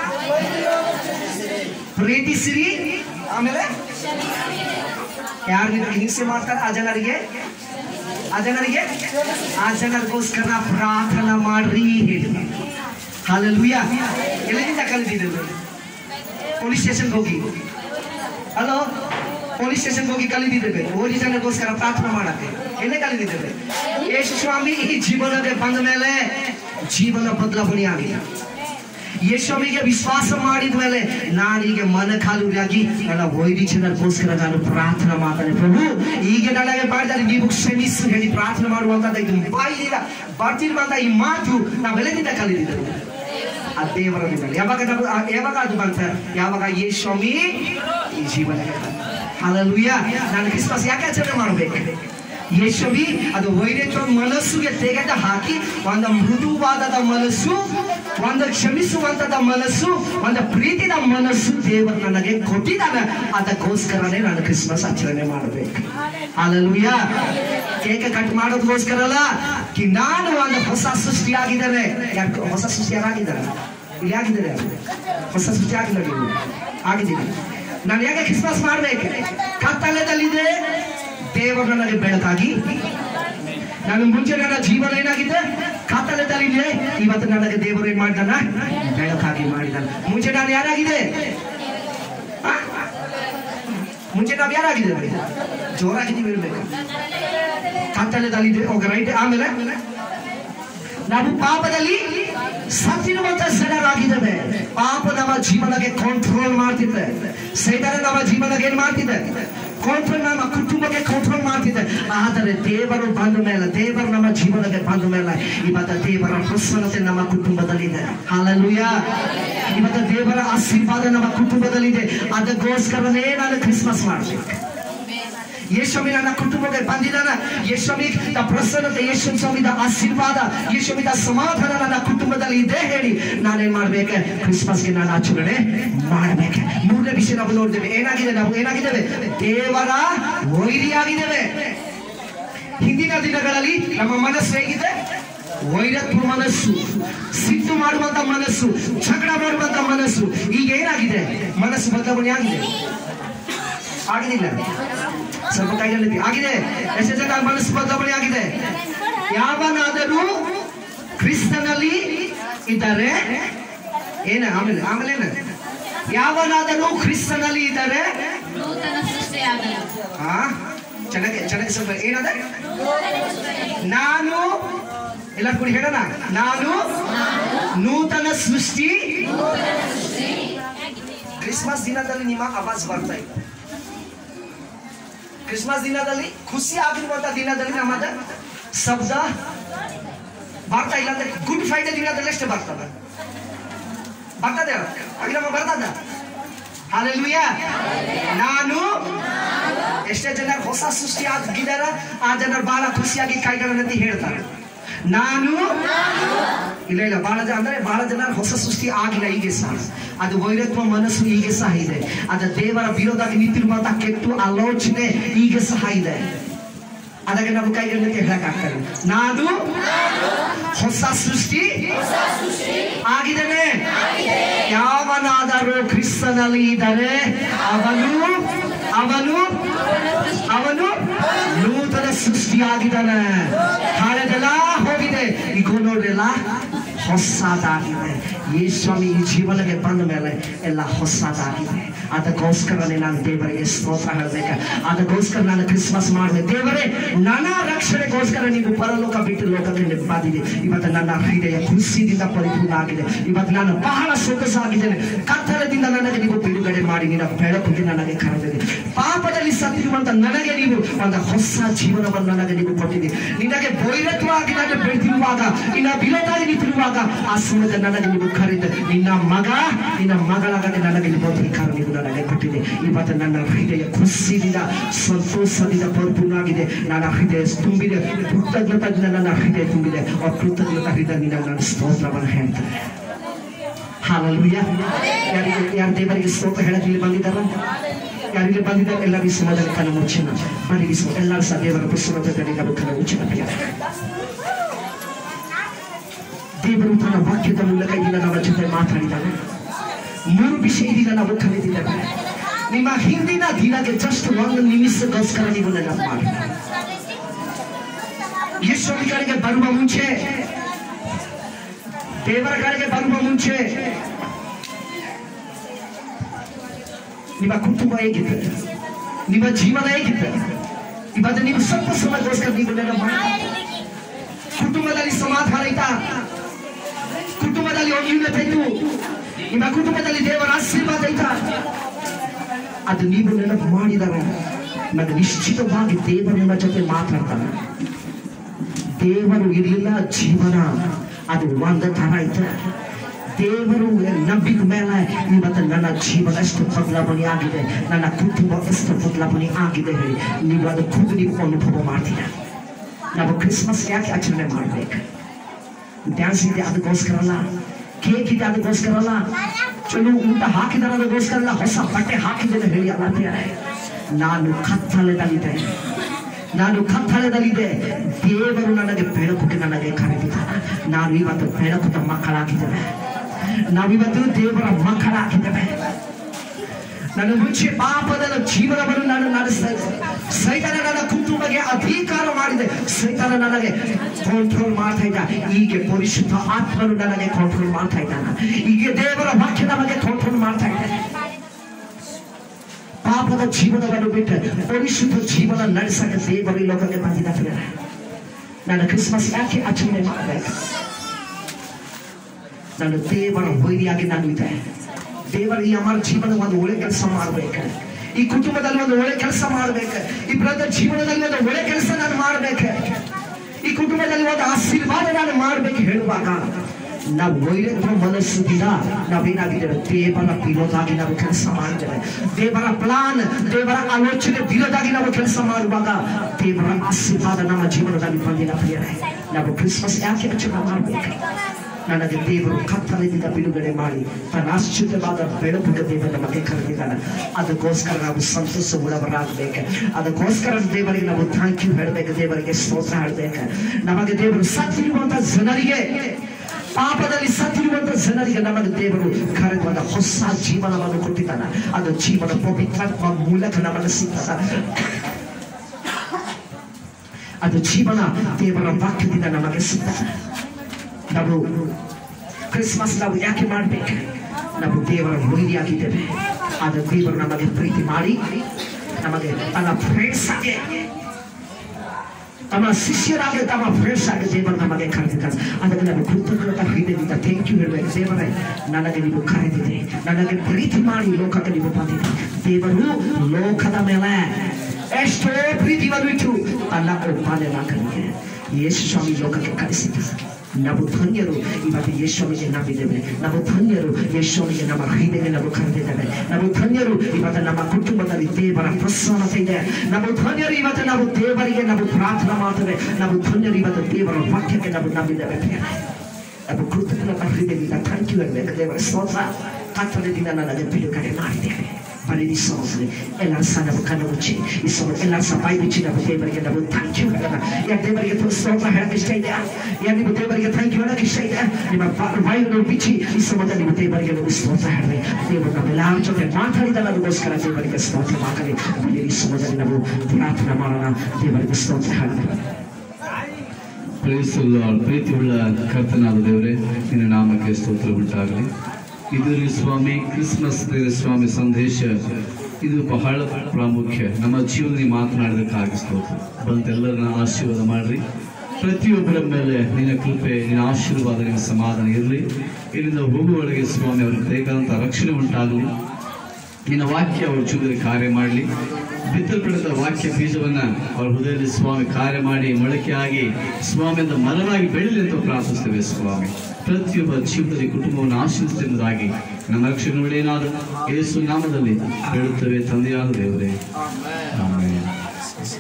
ಪ್ರೀತಿಸಿರಿ ಆಮೇಲೆ ಯಾರು ನಿಮಗೆ ಹಿಂಸೆ ಮಾಡ್ತಾರೆ ಆ ಜನರಿಗೆ ಆ ಜನರಿಗೆ ಆ ಜನರಿಗೋಸ್ಕರ ಪ್ರಾರ್ಥನಾ ಮಾಡ್ರಿ ಹೇಳಿ ಹಾಲೆಲೂಯ ಎಲ್ಲಿಂದ ಕಲಿತಿದ್ರು ಪೊಲೀಸ್ ಸ್ಟೇಷನ್ಗೆ ಹೋಗಿ ಹಲೋ ಪೊಲೀಸ್ ಸ್ಟೇಷನ್ಗೆ ಹೋಗಿ ಕಲಿತಿದ್ದೇವೆ ಓದಿ ಜನರಿಗೋಸ್ಕರ ಪ್ರಾರ್ಥನೆ ಮಾಡಕ್ಕೆ ಎಲ್ಲೇ ಕಲಿತಿದ್ದೇವೆ ಯೇಸು ಸ್ವಾಮಿ ಈ ಜೀವನದ ಬಂದ ಮೇಲೆ ಜೀವನ ಬದಲಾವಣೆ ಆಗಿದೆ ಯೇಸುವಿಗೆ ವಿಶ್ವಾಸ ಮಾಡಿದ ಮೇಲೆ ನಾನೀಗ ಮನಕಾಲುರಿಯಾಗಿ ನನ್ನ ವೈರಿ ಜನರಿಗೋಸ್ಕರ ನಾನು ಪ್ರಾರ್ಥನೆ ಮಾಡ್ತಾನೆ ಪ್ರಭು ಈಗ ನನಗೆ ಮಾಡಿದರೆ ನೀವು ಕ್ಷಮಿಸು ಹೇಳಿ ಪ್ರಾರ್ಥನೆ ಮಾಡುವಂತದ್ದು ಇದು ಬಾಯಿಲಿಲ್ಲ ಬರ್ತಿರುವಂತ ಈ ಮಾತು ನಾವೆಲ್ಲದಿಂದ ಕಲಿತಿದ್ದೇವೆ ಆ ದೇವರ ಮೇಲೆ ಯಾವಾಗ ನಾವು ಆ- ಯಾವಾಗ ಅದು ಬಂತ ಯಾವಾಗ ಯೇಸ್ವಾಮಿ ಈ ಜೀವನಕ್ಕೆ ಹಾಲೆಲೂಯ ನಾನು ಕ್ರಿಸ್ಮಸ್ ಯಾಕೆ ಆಚರಣೆ ಮಾಡಬೇಕು ಯೇಸುವಿ ಅದು ವೈರತ್ವ ಮನಸ್ಸಿಗೆ ತೆಗೆದ ಹಾಕಿ ಒಂದು ಮೃದುವಾದದ ಮನಸ್ಸು ಒಂದು ಕ್ಷಮಿಸುವಂತದ ಮನಸ್ಸು ಒಂದು ಪ್ರೀತಿದ ಮನಸ್ಸು ದೇವರು ನನಗೆ ಕೊಟ್ಟಿದ್ದಾನೆ ಅದಕ್ಕೋಸ್ಕರನೇ ನಾನು ಕ್ರಿಸ್ಮಸ್ ಆಚರಣೆ ಮಾಡಬೇಕು ಹಾಲೆಲೂಯ ಕೇಕ್ ಕಟ್ ಮಾಡೋದಕ್ಕೋಸ್ಕರ ಅಲ್ಲ ಕಿ ನಾನು ಒಂದು ಹೊಸ ಸೃಷ್ಟಿ ಆಗಿದ್ದಾರೆ ಯಾಕೆ ಹೊಸ ಸೃಷ್ಟಿ ಯಾರಾಗಿದ್ದಾರೆ ಇಲ್ಲಿ ಆಗಿದ್ದಾರೆ ಯಾರು? ಹೊಸ ಸೃಷ್ಟಿ ಆಗಿಲ್ಲ ನೀವು ಆಗಿದ್ದೀನಿ ನಾನು ಯಾಕೆ ಕ್ರಿಸ್ಮಸ್ ಮಾಡ್ಬೇಕು ಕತ್ತಲೆದಲ್ಲಿದೆ ದೇವರು ನನಗೆ ಬೆಳಕಾಗಿ ನಾನು ಮುಂಚೆ ನನ್ನ ಜೀವನ ಏನಾಗಿದೆ ಕತ್ತಲೆದಲ್ಲಿದೆ ಇವತ್ತು ನನಗೆ ದೇವರು ಏನ್ ಮಾಡಿದಾನ ಬೆಳಕಾಗಿ ಮಾಡಿದಾನ ಮುಂಚೆ ನಾನು ಯಾರಾಗಿದೆ ಆ? ಮುಂಚೆ ನಾವು ಯಾರಾಗಿದ್ದೇವೆ ಜೋರಾಗಿದ್ದೀವಿ ಇರ್ಬೇಕು ಕತ್ತಲೆದಲ್ಲಿದೆ ಓಕೆ ರೈಟ್ ಆಮೇಲೆ ನಾವು ಪಾಪದಲ್ಲಿ ಸತ್ತಿರುವಂತ ಜನರಾಗಿದ್ದೇವೆ ಪಾಪ ನಮ್ಮ ಜೀವನಕ್ಕೆ ಕಂಟ್ರೋಲ್ ಮಾಡ್ತಿದ್ದೆ ಸೈತಾನ ನಮ್ಮ ಜೀವನಕ್ಕೆ ಏನ್ ಮಾಡ್ತಿದ್ದೆ ಕಂಟ್ರೋಲ್ ನಮ್ಮ ಕುಟುಂಬಕ್ಕೆ ಕಂಟ್ರೋಲ್ ಮಾಡ್ತಿದ್ದೆ ಆದರೆ ದೇವರು ಬಂದ ಮೇಲೆ ದೇವರು ನಮ್ಮ ಜೀವನಕ್ಕೆ ಬಂದ ಮೇಲೆ ಇವತ್ತು ದೇವರ ಪ್ರಸನ್ನತೆ ನಮ್ಮ ಕುಟುಂಬದಲ್ಲಿದೆ ಹಾಲಲ್ಲೂಯ ಇವತ್ತು ದೇವರ ಆಶೀರ್ವಾದ ನಮ್ಮ ಕುಟುಂಬದಲ್ಲಿದೆ ಅದಕ್ಕೋಸ್ಕರನೇ ನಾನು ಕ್ರಿಸ್ಮಸ್ ಮಾಡ್ಬೇಕು ಯೇಸುವಿ ನನ್ನ ಕುಟುಂಬಕ್ಕೆ ಬಂದಿದ್ದಾನ ಯೇಸುವಿ ಪ್ರಸನ್ನತೆ ಯೇಸು ಸ್ವಾಮಿದ ಆಶೀರ್ವಾದ ಯೇಸುವಿದ ಸಮಾಧಾನ ನನ್ನ ಕುಟುಂಬದಲ್ಲಿ ಇದೆ ಹೇಳಿ ನಾನೇನ್ ಮಾಡ್ಬೇಕು ಕ್ರಿಸ್ಮಸ್ಗೆ ನಾನು ಆಚರಣೆ ಮಾಡ್ಬೇಕು ಮೂರನೇ ವಿಷಯ ನಾವು ನೋಡ್ತೇವೆ ಏನಾಗಿದೆ ನಾವು ಏನಾಗಿದ್ದೇವೆ ದೇವರ ವೈರಿಯಾಗಿದ್ದೇವೆ ಹಿಂದಿನ ದಿನಗಳಲ್ಲಿ ನಮ್ಮ ಮನಸ್ಸು ಹೇಗಿದೆ ವೈರತ್ವ ಮನಸ್ಸು ಸಿಟ್ಟು ಮಾಡುವಂತ ಮನಸ್ಸು ಜಗಳ ಮಾಡುವಂತ ಮನಸ್ಸು ಈಗ ಏನಾಗಿದೆ ಮನಸ್ಸು ಬದಲಾವಣೆ ಆಗಿದೆ ಆಗಿದಿಲ್ಲ ಸ್ವಲ್ಪ ಕೈಯಲ್ಲಿ ಆಗಿದೆ ಎಷ್ಟು ಜನ ಮನಸ್ಸು ಬದಲಾವಣೆ ಆಗಿದೆ ಯಾವನಾದರೂ ಕ್ರಿಸ್ತನಲ್ಲಿ ಇದ್ದಾರೆ ಏನ ಆಮೇಲೆ ಆಮೇಲೆ ಏನ ಯಾವನಾದರೂ ಕ್ರಿಸ್ತನಲ್ಲಿ ಇದ್ದಾರೆ ನೂತನ ಸೃಷ್ಟಿಯಾಗಲಿ ಆ ಚೆನ್ನಾಗಿ ಚೆನ್ನಾಗಿ ಸ್ವಲ್ಪ ಏನದ ನಾನು ಎಲ್ಲರೂ ಕೂಡಿ ಹೇಳೋಣ ನಾನು ನೂತನ ಸೃಷ್ಟಿ ಕ್ರಿಸ್ಮಸ್ ದಿನದಲ್ಲಿ ನಿಮ್ಮ ಆವಾಜ್ ಬರ್ತಾ ಇದೆ ಕ್ರಿಸ್ಮಸ್ ದಿನದಲ್ಲಿ ಖುಷಿ ಆಗಿರುವಂತ ದಿನದಲ್ಲಿ ನಮ್ಮದ ಶಬ್ದ ಬರ್ತಾ ಇಲ್ಲ ಅಂದ್ರೆ ಗುಡ್ ಫ್ರೈಡೆ ದಿನದಲ್ಲಿ ಅಷ್ಟೇ ಬರ್ತದೆ ಬರ್ತದೆ ಹಾಗೆ ನಮ್ಮ ಬರ್ತದ ಹಾಲೆಲೂಯ ನಾನು ಎಷ್ಟೇ ಜನ ಹೊಸ ಸೃಷ್ಟಿ ಆಗಿದಾರ ಆ ಜನರು ಬಹಳ ಖುಷಿಯಾಗಿ ಕೈಗಳನ್ನಂತ ಹೇಳ್ತಾರೆ ನಾನು ಇಲ್ಲ ಇಲ್ಲ ಬಹಳ ಜನ ಅಂದ್ರೆ ಬಹಳ ಜನ ಹೊಸ ಸೃಷ್ಟಿ ಆಗಿಲ್ಲ ಈಗ ಸಹ ಅದು ವೈರತ್ವ ಮನಸ್ಸು ಈಗ ಸಹ ಇದೆ ಅದು ದೇವರ ವಿರೋಧವಾಗಿ ನಿಂತಿರುವಂತ ಕೆಟ್ಟು ಆಲೋಚನೆ ಈಗ ಸಹ ಇದೆ ಅದಕ್ಕೆ ನಾವು ಕೈಗಳನ್ನಂತ ಹೇಳಕ್ಕಾಗ್ತದೆ ನಾನು ಹೊಸ ಸೃಷ್ಟಿ ಆಗಿದ್ದೇನೆ ಯಾವನಾದರೂ ಕ್ರಿಸ್ತನಲ್ಲಿ ಇದ್ದರೆ ಅವನು ಅವನು ಅವನು ನೂತನ ಸೃಷ್ಟಿಯಾಗಿದ್ದಾನೆ ಹಳೆದೆಲ್ಲ ಹೋಗಿದೆ ಈಗ ನೋಡ್ರಿಲ್ಲ ಹೊಸದಾಗಿದೆ ಯೇಸ್ವಾಮಿ ಈ ಜೀವನಕ್ಕೆ ಬಂದ ಮೇಲೆ ಎಲ್ಲ ಹೊಸದಾಗಿದೆ ಅದಕ್ಕೋಸ್ಕರನೇ ನಾನು ದೇವರಿಗೆ ಸ್ತೋತ್ರ ಹೇಳ್ಬೇಕು ಅದಕ್ಕೋಸ್ಕರ ನಾನು ಕ್ರಿಸ್ಮಸ್ ಮಾಡಬೇಕು ದೇವರೇ ನನ್ನ ರಕ್ಷಣೆಗೋಸ್ಕರ ನೀವು ಪರಲೋಕ ಬಿಟ್ಟು ಲೋಕಕ್ಕೆ ನೀವು ಬಂದಿದೆ ಇವತ್ತು ನನ್ನ ಹೃದಯ ಖುಷಿಯಿಂದ ಪರಿಪೂರ್ಣ ಆಗಿದೆ ಇವತ್ತು ನಾನು ಬಹಳ ಸೊಗಸಾಗಿದ್ದೇನೆ ಕತ್ತಲದಿಂದ ನನಗೆ ನೀವು ಬಿಡುಗಡೆ ಮಾಡಿ ನಿನ್ನ ಬೆಳಕಿಗೆ ನನಗೆ ಕರೆದಿದೆ ಪಾಪದಲ್ಲಿ ಸತ್ತಿರುವಂತ ನನಗೆ ನೀವು ಒಂದು ಹೊಸ ಜೀವನವನ್ನು ನನಗೆ ನೀವು ಕೊಟ್ಟಿದ್ದೀರಿ ನಿನಗೆ ಬೈರತ್ವವಾಗಿ ನಾನು ಬೆಳೆದಿರುವಾಗ ನಿನ್ನ ವಿರೋಧಾಗಿ ನಿಂತಿರುವಾಗ ಆ ಸಮಯದಲ್ಲಿ ನನಗೆ ನೀವು ಕರೆದ ನಿನ್ನ ಮಗ ನಿನ್ನ ಮಗಳಾಗದೆ ನನಗೆ ನೀವು ಅಧಿಕಾರ ನೀವು ನನಗೆ ಕೊಟ್ಟಿದೆ ಇವತ್ತು ನನ್ನ ಹೃದಯ ಖುಷಿಯಿಂದ ಸಂತೋಷದಿಂದ ಪರಿಪೂರ್ಣ ಆಗಿದೆ ನನ್ನ ಹೃದಯ ತುಂಬಿದೆ ಕೃತಜ್ಞತೆಯಿಂದ ನನ್ನ ಹೃದಯ ತುಂಬಿದೆ ಆ ಕೃತಜ್ಞತ ಹೃದಯದಿಂದ ನನ್ನ ಸ್ತೋತ್ರವನ್ನು ಹೇಳ್ತಾರೆ ಹಾಲಲ್ಲೂಯ್ಯ ಯಾರಿಗೆ ಯಾರು ದೇವರಿಗೆ ಸ್ತೋತ್ರ ಹೇಳಕ್ಕೆ ಇಲ್ಲಿ ಬಂದಿದ್ದಾರ ಯಾರಿಗೆ ಬಂದಿದ್ದಾರೆ ಎಲ್ಲರಿಗೂ ಸಮಾಧಾನ ಕನ ಮುಚ್ಚಿನ ಬರೀ ಎಲ್ಲರೂ ಸಹ ದೇವರ ಪುಸ್ತಕದಲ್ಲಿ ನಾವು ಕನ ಮುಚ್ಚಿನ ದೇವರು ತನ್ನ ವಾಕ್ಯದ ಮೂಲಕ ಇದನ್ನ ನಮ್ಮ ಜೊತೆ ಮಾತಾಡಿದ್ದಾನೆ ಮೂರು ವಿಷಯದಿಂದ ನಾವು ಕಲಿತಿದ್ದೇವೆ ನಿಮ್ಮ ಹಿಂದಿನ ದಿನಕ್ಕೆ ಜಸ್ಟ್ ಒಂದು ನಿಮಿಷಕ್ಕೋಸ್ಕರ ನೀವು ನೆನಪು ಮಾಡಿ ಯೇಸುವಿನ ಕಡೆಗೆ ಬರುವ ಮುಂಚೆ ದೇವರ ಕಡೆಗೆ ಬರುವ ಮುಂಚೆ ನಿಮ್ಮ ಕುಟುಂಬ ಹೇಗಿತ್ತು ನಿಮ್ಮ ಜೀವನ ಹೇಗಿತ್ತು ಇವತ್ತು ನೀವು ಸ್ವಲ್ಪ ಸಮಯಕ್ಕೋಸ್ಕರ ನೀವು ನೆನಪು ಮಾಡಿ ಕುಟುಂಬದಲ್ಲಿ ಸಮಾಧಾನ ಐತಾ ಕುಟುಂಬದಲ್ಲಿ ಅನ್ಯೂನ್ಯತೆ ಇತ್ತು ನಿಮ್ಮ ಕುಟುಂಬದಲ್ಲಿ ದೇವರ ಆಶೀರ್ವಾದ ಐತಾ ಅದು ನೀವು ನೆನಪು ಮಾಡಿದರೆ ನನಗೆ ನಿಶ್ಚಿತವಾಗಿ ದೇವರು ನಿಮ್ಮ ಜೊತೆ ಮಾತಾಡ್ತಾನೆ ದೇವರು ಇರಲಿಲ್ಲ ಜೀವನ ಅದು ಒಂದ ತರ ಐತೆ ದೇವರು ನಂಬಿದ ಮೇಲೆ ಇವತ್ತು ನನ್ನ ಜೀವನ ಎಷ್ಟು ಬದಲಾವಣೆ ಆಗಿದೆ ನನ್ನ ಕುಟುಂಬ ಎಷ್ಟು ಬದಲಾವಣೆ ಆಗಿದೆ ಹೇಳಿ ನೀವು ಅದು ಖುದ್ದು ನೀವು ಅನುಭವ ಮಾಡ್ತೀರ ನಾವು ಕ್ರಿಸ್ಮಸ್ ಯಾಕೆ ಆಚರಣೆ ಮಾಡ್ಬೇಕು ಡ್ಯಾನ್ಸ್ ಇದೆ ಅದಕ್ಕೋಸ್ಕರ ಅಲ್ಲ ಕೇಕ್ ಇದೆ ಅದಕ್ಕೋಸ್ಕರ ಅಲ್ಲ ಚಲೋ ಊಟ ಹಾಕಿದಾರೆ ಅದಕ್ಕೋಸ್ಕರ ಅಲ್ಲ ಹೊಸ ಬಟ್ಟೆ ಹಾಕಿದ್ದೇನೆ ಹೇಳಿ ಅಲ್ಲ ಪ್ರಿಯರೇ. ನಾನು ಕತ್ತಲೆದಲ್ಲಿದ್ದೆ ನಾನು ಕತ್ತಲೆದಲ್ಲಿದ್ದೆ ದೇವರು ನನಗೆ ಬೆಳಕುಗೆ ನನಗೆ ಕರೆದಿದ್ದಾನೆ ನಾನು ಇವತ್ತು ಬೆಳಕುದ ಮಕ್ಕಳಾಗಿದ್ದೇವೆ ನಾವಿವತ್ತು ದೇವರ ಮಕ್ಕಳಾಗಿದ್ದೇವೆ ನನ್ನ ಮುಂಚೆ ಪಾಪದ ಜೀವನವನ್ನು ನಾನು ನಡೆಸ್ತಾ ಇದ್ದೆ ಸೈತಾನ ನನ್ನ ಕುಟುಂಬಕ್ಕೆ ಅಧಿಕಾರ ಮಾಡಿದೆ ಸೈತಾನ ನನಗೆ ಕಂಟ್ರೋಲ್ ಮಾಡ್ತಾ ಇದ್ದ ಹೀಗೆ ಪರಿಶುದ್ಧ ಆತ್ಮನು ನನಗೆ ಕಂಟ್ರೋಲ್ ಮಾಡ್ತಾ ಇದ್ದಾನ ಹೀಗೆ ದೇವರ ವಾಕ್ಯ ನಮಗೆ ಕಂಟ್ರೋಲ್ ಮಾಡ್ತಾ ಇದ್ದಾನೆ ಪಾಪದ ಜೀವನವನ್ನು ಬಿಟ್ಟು ಪರಿಶುದ್ಧ ಜೀವನ ನಡೆಸಕ್ಕೆ ದೇವರು ಈ ಲೋಕಕ್ಕೆ ಬಂದಿದ್ದಾರೆ ನಾನು ಕ್ರಿಸ್ಮಸ್ ಯಾಕೆ ಆಚರಣೆ ಮಾಡಬೇಕು ನಾನು ದೇವರ ವೈರಿಯಾಗಿ ನಾನು ಇದೆ ದೇವರ ಈ ಅಮರ ಜೀವನ ಒಂದು ಒಳ್ಳೆ ಕೆಲಸ ಮಾಡ್ಬೇಕು ಈ ಕುಟುಂಬದಲ್ಲಿ ಒಂದು ಒಳ್ಳೆ ಕೆಲಸ ಮಾಡ್ಬೇಕು ಈ ಬ್ರದರ್ ಜೀವನದಲ್ಲಿ ಒಂದು ಒಳ್ಳೆ ಕೆಲಸ ನಾನು ಮಾಡ್ಬೇಕು ಈ ಕುಟುಂಬದಲ್ಲಿ ಒಂದು ಆಶೀರ್ವಾದ ನಾನು ಮಾಡ್ಬೇಕು ಹೇಳುವಾಗ ನಾವು ವೈರತ್ವ ಮನಸ್ಸಿನಿಂದ ನಾವೇನಾಗಿದ್ದೇವೆ ದೇವರ ವಿರೋಧಾಗಿ ನಾವು ಕೆಲಸ ಮಾಡ್ತೇವೆ ದೇವರ ಪ್ಲಾನ್ ದೇವರ ಆಲೋಚನೆ ವಿರೋಧಾಗಿ ನಾವು ಕೆಲಸ ಮಾಡುವಾಗ ದೇವರ ಆಶೀರ್ವಾದ ನಮ್ಮ ಜೀವನದಲ್ಲಿ ಬಂದಿಲ್ಲ ಪ್ರಿಯರೇ ನಾವು ಕ್ರಿಸ್ಮಸ್ ಯಾಕೆ ಆಚರಣೆ ಮಾಡ್ಬೇಕು ನನಗೆ ದೇವರು ಕತ್ತಲೆಯಿಂದ ಬಿಡುಗಡೆ ಮಾಡಿ ತನ್ನ ಆಶ್ಚರ್ಯವಾದ ಬೆಳಕಿಗೆ ದೇವರು ನಮಗೆ ಕರೆದಿದ್ದಾನೆ ಅದಕ್ಕೋಸ್ಕರ ನಾವು ಸಂತೋಷ ಉಳ್ಳವರಾಗಬೇಕು ಅದಕ್ಕೋಸ್ಕರ ದೇವರಿಗೆ ನಾವು ಥ್ಯಾಂಕ್ ಯು ಹೇಳಬೇಕು ದೇವರಿಗೆ ಸ್ತೋತ್ರ ಹೇಳಬೇಕು ನಮಗೆ ದೇವರು ಸತ್ತಿರುವಂತ ಜನರಿಗೆ ಪಾಪದಲ್ಲಿ ಸತ್ತಿರುವಂತ ಜನರಿಗೆ ನಮಗೆ ದೇವರು ಕರೆದುವಂತ ಹೊಸ ಜೀವನವನ್ನು ಕೊಟ್ಟಿದ್ದಾನೆ ಅದು ಜೀವನ ಪವಿತ್ರಾತ್ಮ ಮೂಲಕ ನಮಗೆ ಸಿಗ್ತದ ಅದು ಜೀವನ ದೇವರ ವಾಕ್ಯದಿಂದ ನಮಗೆ ಸಿಗ್ತದೆ ನಾವು ಕ್ರಿಸ್ಮಸ್ ನಾವು ಯಾಕೆ ಮಾಡ್ಬೇಕು ನಾವು ದೇವರ ಆಗಿದ್ದೇವೆ ಆದ ದೇವರು ನಮಗೆ ಪ್ರೀತಿ ಮಾಡಿ ನಮಗೆ ತನ್ನ ಫ್ರೆಂಡ್ಸ್ ಆಗಿ ತಮ್ಮ ಶಿಷ್ಯರಾಗಿ ತಮ್ಮ ಫ್ರೆಂಡ್ಸ್ ಆಗಿ ದೇವರು ನಮಗೆ ಕರೆದಿದ್ದಾರೆ ಅದಕ್ಕೆ ನಾವು ಕೃತಜ್ಞತ ಹೃದಯದಿಂದ ಥ್ಯಾಂಕ್ ಯು ಹೇಳಬೇಕು ದೇವರೇ ನನಗೆ ನೀವು ಕರೆದಿದೆ ನನಗೆ ಪ್ರೀತಿ ಮಾಡಿ ಲೋಕಕ್ಕೆ ನೀವು ಬಂದಿದೆ ದೇವರು ಲೋಕದ ಮೇಲೆ ಎಷ್ಟೋ ಪ್ರೀತಿಯನ್ನು ಇಟ್ಟು ತನ್ನ ಒಬ್ಬನೇ ಮಗನಿಗೆ ಯೇಸು ಸ್ವಾಮಿ ಲೋಕಕ್ಕೆ ಕರೆಸಿದ ನಾವು ಧನ್ಯರು ಇವತ್ತು ಯೇಸುವಿಗೆ ನಾವಿದ್ದೇವೆ ನಾವು ಧನ್ಯರು ಯೇಸುವಿಗೆ ನಮ್ಮ ಹೃದಯ ನಾವು ಕರೆದಿದ್ದೇವೆ ನಾವು ಧನ್ಯರು ಇವತ್ತು ನಮ್ಮ ಕುಟುಂಬದಲ್ಲಿ ದೇವರ ಪ್ರಸನ್ನತೆ ಇದೆ ನಾವು ಧನ್ಯರು ಇವತ್ತು ನಾವು ದೇವರಿಗೆ ನಾವು ಪ್ರಾರ್ಥನೆ ಮಾಡ್ತೇವೆ ನಾವು ಧನ್ಯರು ಇವತ್ತು ದೇವರ ವಾಕ್ಯಕ್ಕೆ ನಾವು ನಂಬಿದ್ದೇವೆ ನಾವು ಕೃತಜ್ಞತ ಹೃದಯದಿಂದ ಥ್ಯಾಂಕ್ ಯು ಹೇಳಬೇಕು ದೇವರ ಸ್ತೋತ್ರ ಕತ್ತಲದಿಂದ ನನಗೆ ಬಿಡುಗಡೆ ಮಾಡಿದ್ದೇವೆ ಬರೀ ಈ ಸೋಸಲಿ ಎಲ್ಲರ ಸಹ ನಾವು ಕಣ್ಣು ಮುಚ್ಚಿ ಈ ಸೋ ಎಲ್ಲರ ಸಹ ಬಾಯಿ ಮುಚ್ಚಿ ನಾವು ದೇವರಿಗೆ ನಾವು ಥ್ಯಾಂಕ್ ಯು ಹೇಳೋಣ ಯಾಕೆ ದೇವರಿಗೆ ತು- ಸ್ತೋತ್ರ ಹೇಳಕ್ಕೆ ಇಷ್ಟ ಇದೆ ಯಾಕೆ ನೀವು ದೇವರಿಗೆ ಥ್ಯಾಂಕ್ ಯು ಹೇಳಕ್ಕೆ ಇಷ್ಟ ಇದೆ ನಿಮ್ಮ ಬಾ- ಬಾಯಿಯನ್ನು ಬಿಚ್ಚಿ ಈ ಸಮಯದಲ್ಲಿ ನೀವು ದೇವರಿಗೆ ನೀವು ಸ್ತೋತ್ರ ಹೇಳಿ ದೇವರು ನಮ್ಮೆಲ್ಲರ ಜೊತೆ ಮಾತಾಡಿದ ಅದಕ್ಕೋಸ್ಕರ ದೇವರಿಗೆ ಸ್ತೋತ್ರ ಮಾಡಲಿ ಬರೀ ಈ ಸಮಯದಲ್ಲಿ ನಾವು ಪ್ರಾರ್ಥನೆ ಮಾಡೋಣ ದೇವರಿಗೆ ಸ್ತೋತ್ರ ಹೇಳೋಣ ಪ್ರೈಸುಲ್ಲ ಪ್ರೀತಿಯುಳ್ಳ ಕರ್ತನಾದ ದೇವರೇ ನಿನ್ನ ನಾಮಕ್ಕೆ ಸ್ತೋತ್ರ ಉಂಟಾಗಲಿ ಇದು ರೀ ಸ್ವಾಮಿ ಕ್ರಿಸ್ಮಸ್ ದೇವ ಸ್ವಾಮಿ ಸಂದೇಶ ಇದು ಬಹಳ ಪ್ರಾಮುಖ್ಯ ನಮ್ಮ ಜೀವನದಲ್ಲಿ ಮಾತನಾಡೋದಕ್ಕಾಗಿ ಸ್ತೋತ್ರ ಬಂತೆಲ್ಲರನ್ನ ಆಶೀರ್ವಾದ ಮಾಡ್ರಿ ಪ್ರತಿಯೊಬ್ಬರ ಮೇಲೆ ನಿನ್ನ ಕೃಪೆ ನಿನ್ನ ಆಶೀರ್ವಾದ ನಿನ್ನ ಸಮಾಧಾನ ಇರಲಿ ಇಲ್ಲಿಂದ ಹೋಗುವವರೆಗೆ ಸ್ವಾಮಿ ಅವ್ರಿಗೆ ಬೇಕಾದಂಥ ರಕ್ಷಣೆ ಉಂಟಾಗಲಿ ನಿನ್ನ ವಾಕ್ಯ ಅವ್ರ ಜೀವನದಲ್ಲಿ ಕಾರ್ಯ ಮಾಡಲಿ ಬಿತ್ತಲ್ಪಡಿದ ವಾಕ್ಯ ಬೀಜವನ್ನ ಅವ್ರ ಹೃದಯದಲ್ಲಿ ಸ್ವಾಮಿ ಕಾರ್ಯ ಮಾಡಿ ಮೊಳಕೆಯಾಗಿ ಸ್ವಾಮಿಯಿಂದ ಮರವಾಗಿ ಬೆಳೀಲಿ ಅಂತ ಪ್ರಾರ್ಥಿಸ್ತೇವೆ ಸ್ವಾಮಿ ಪ್ರತಿಯೊಬ್ಬ ಜೀವನದಲ್ಲಿ ಕುಟುಂಬವನ್ನು ಆಶೀರ್ವದಿಸುವುದಾಗಿ ನಮ್ಮ ರಕ್ಷಣೆ ಏನಾದ ಯೇಸು ನಾಮದಲ್ಲಿ ಹೇಳುತ್ತೇವೆ ತಂದೆಯಾದ ದೇವರೇ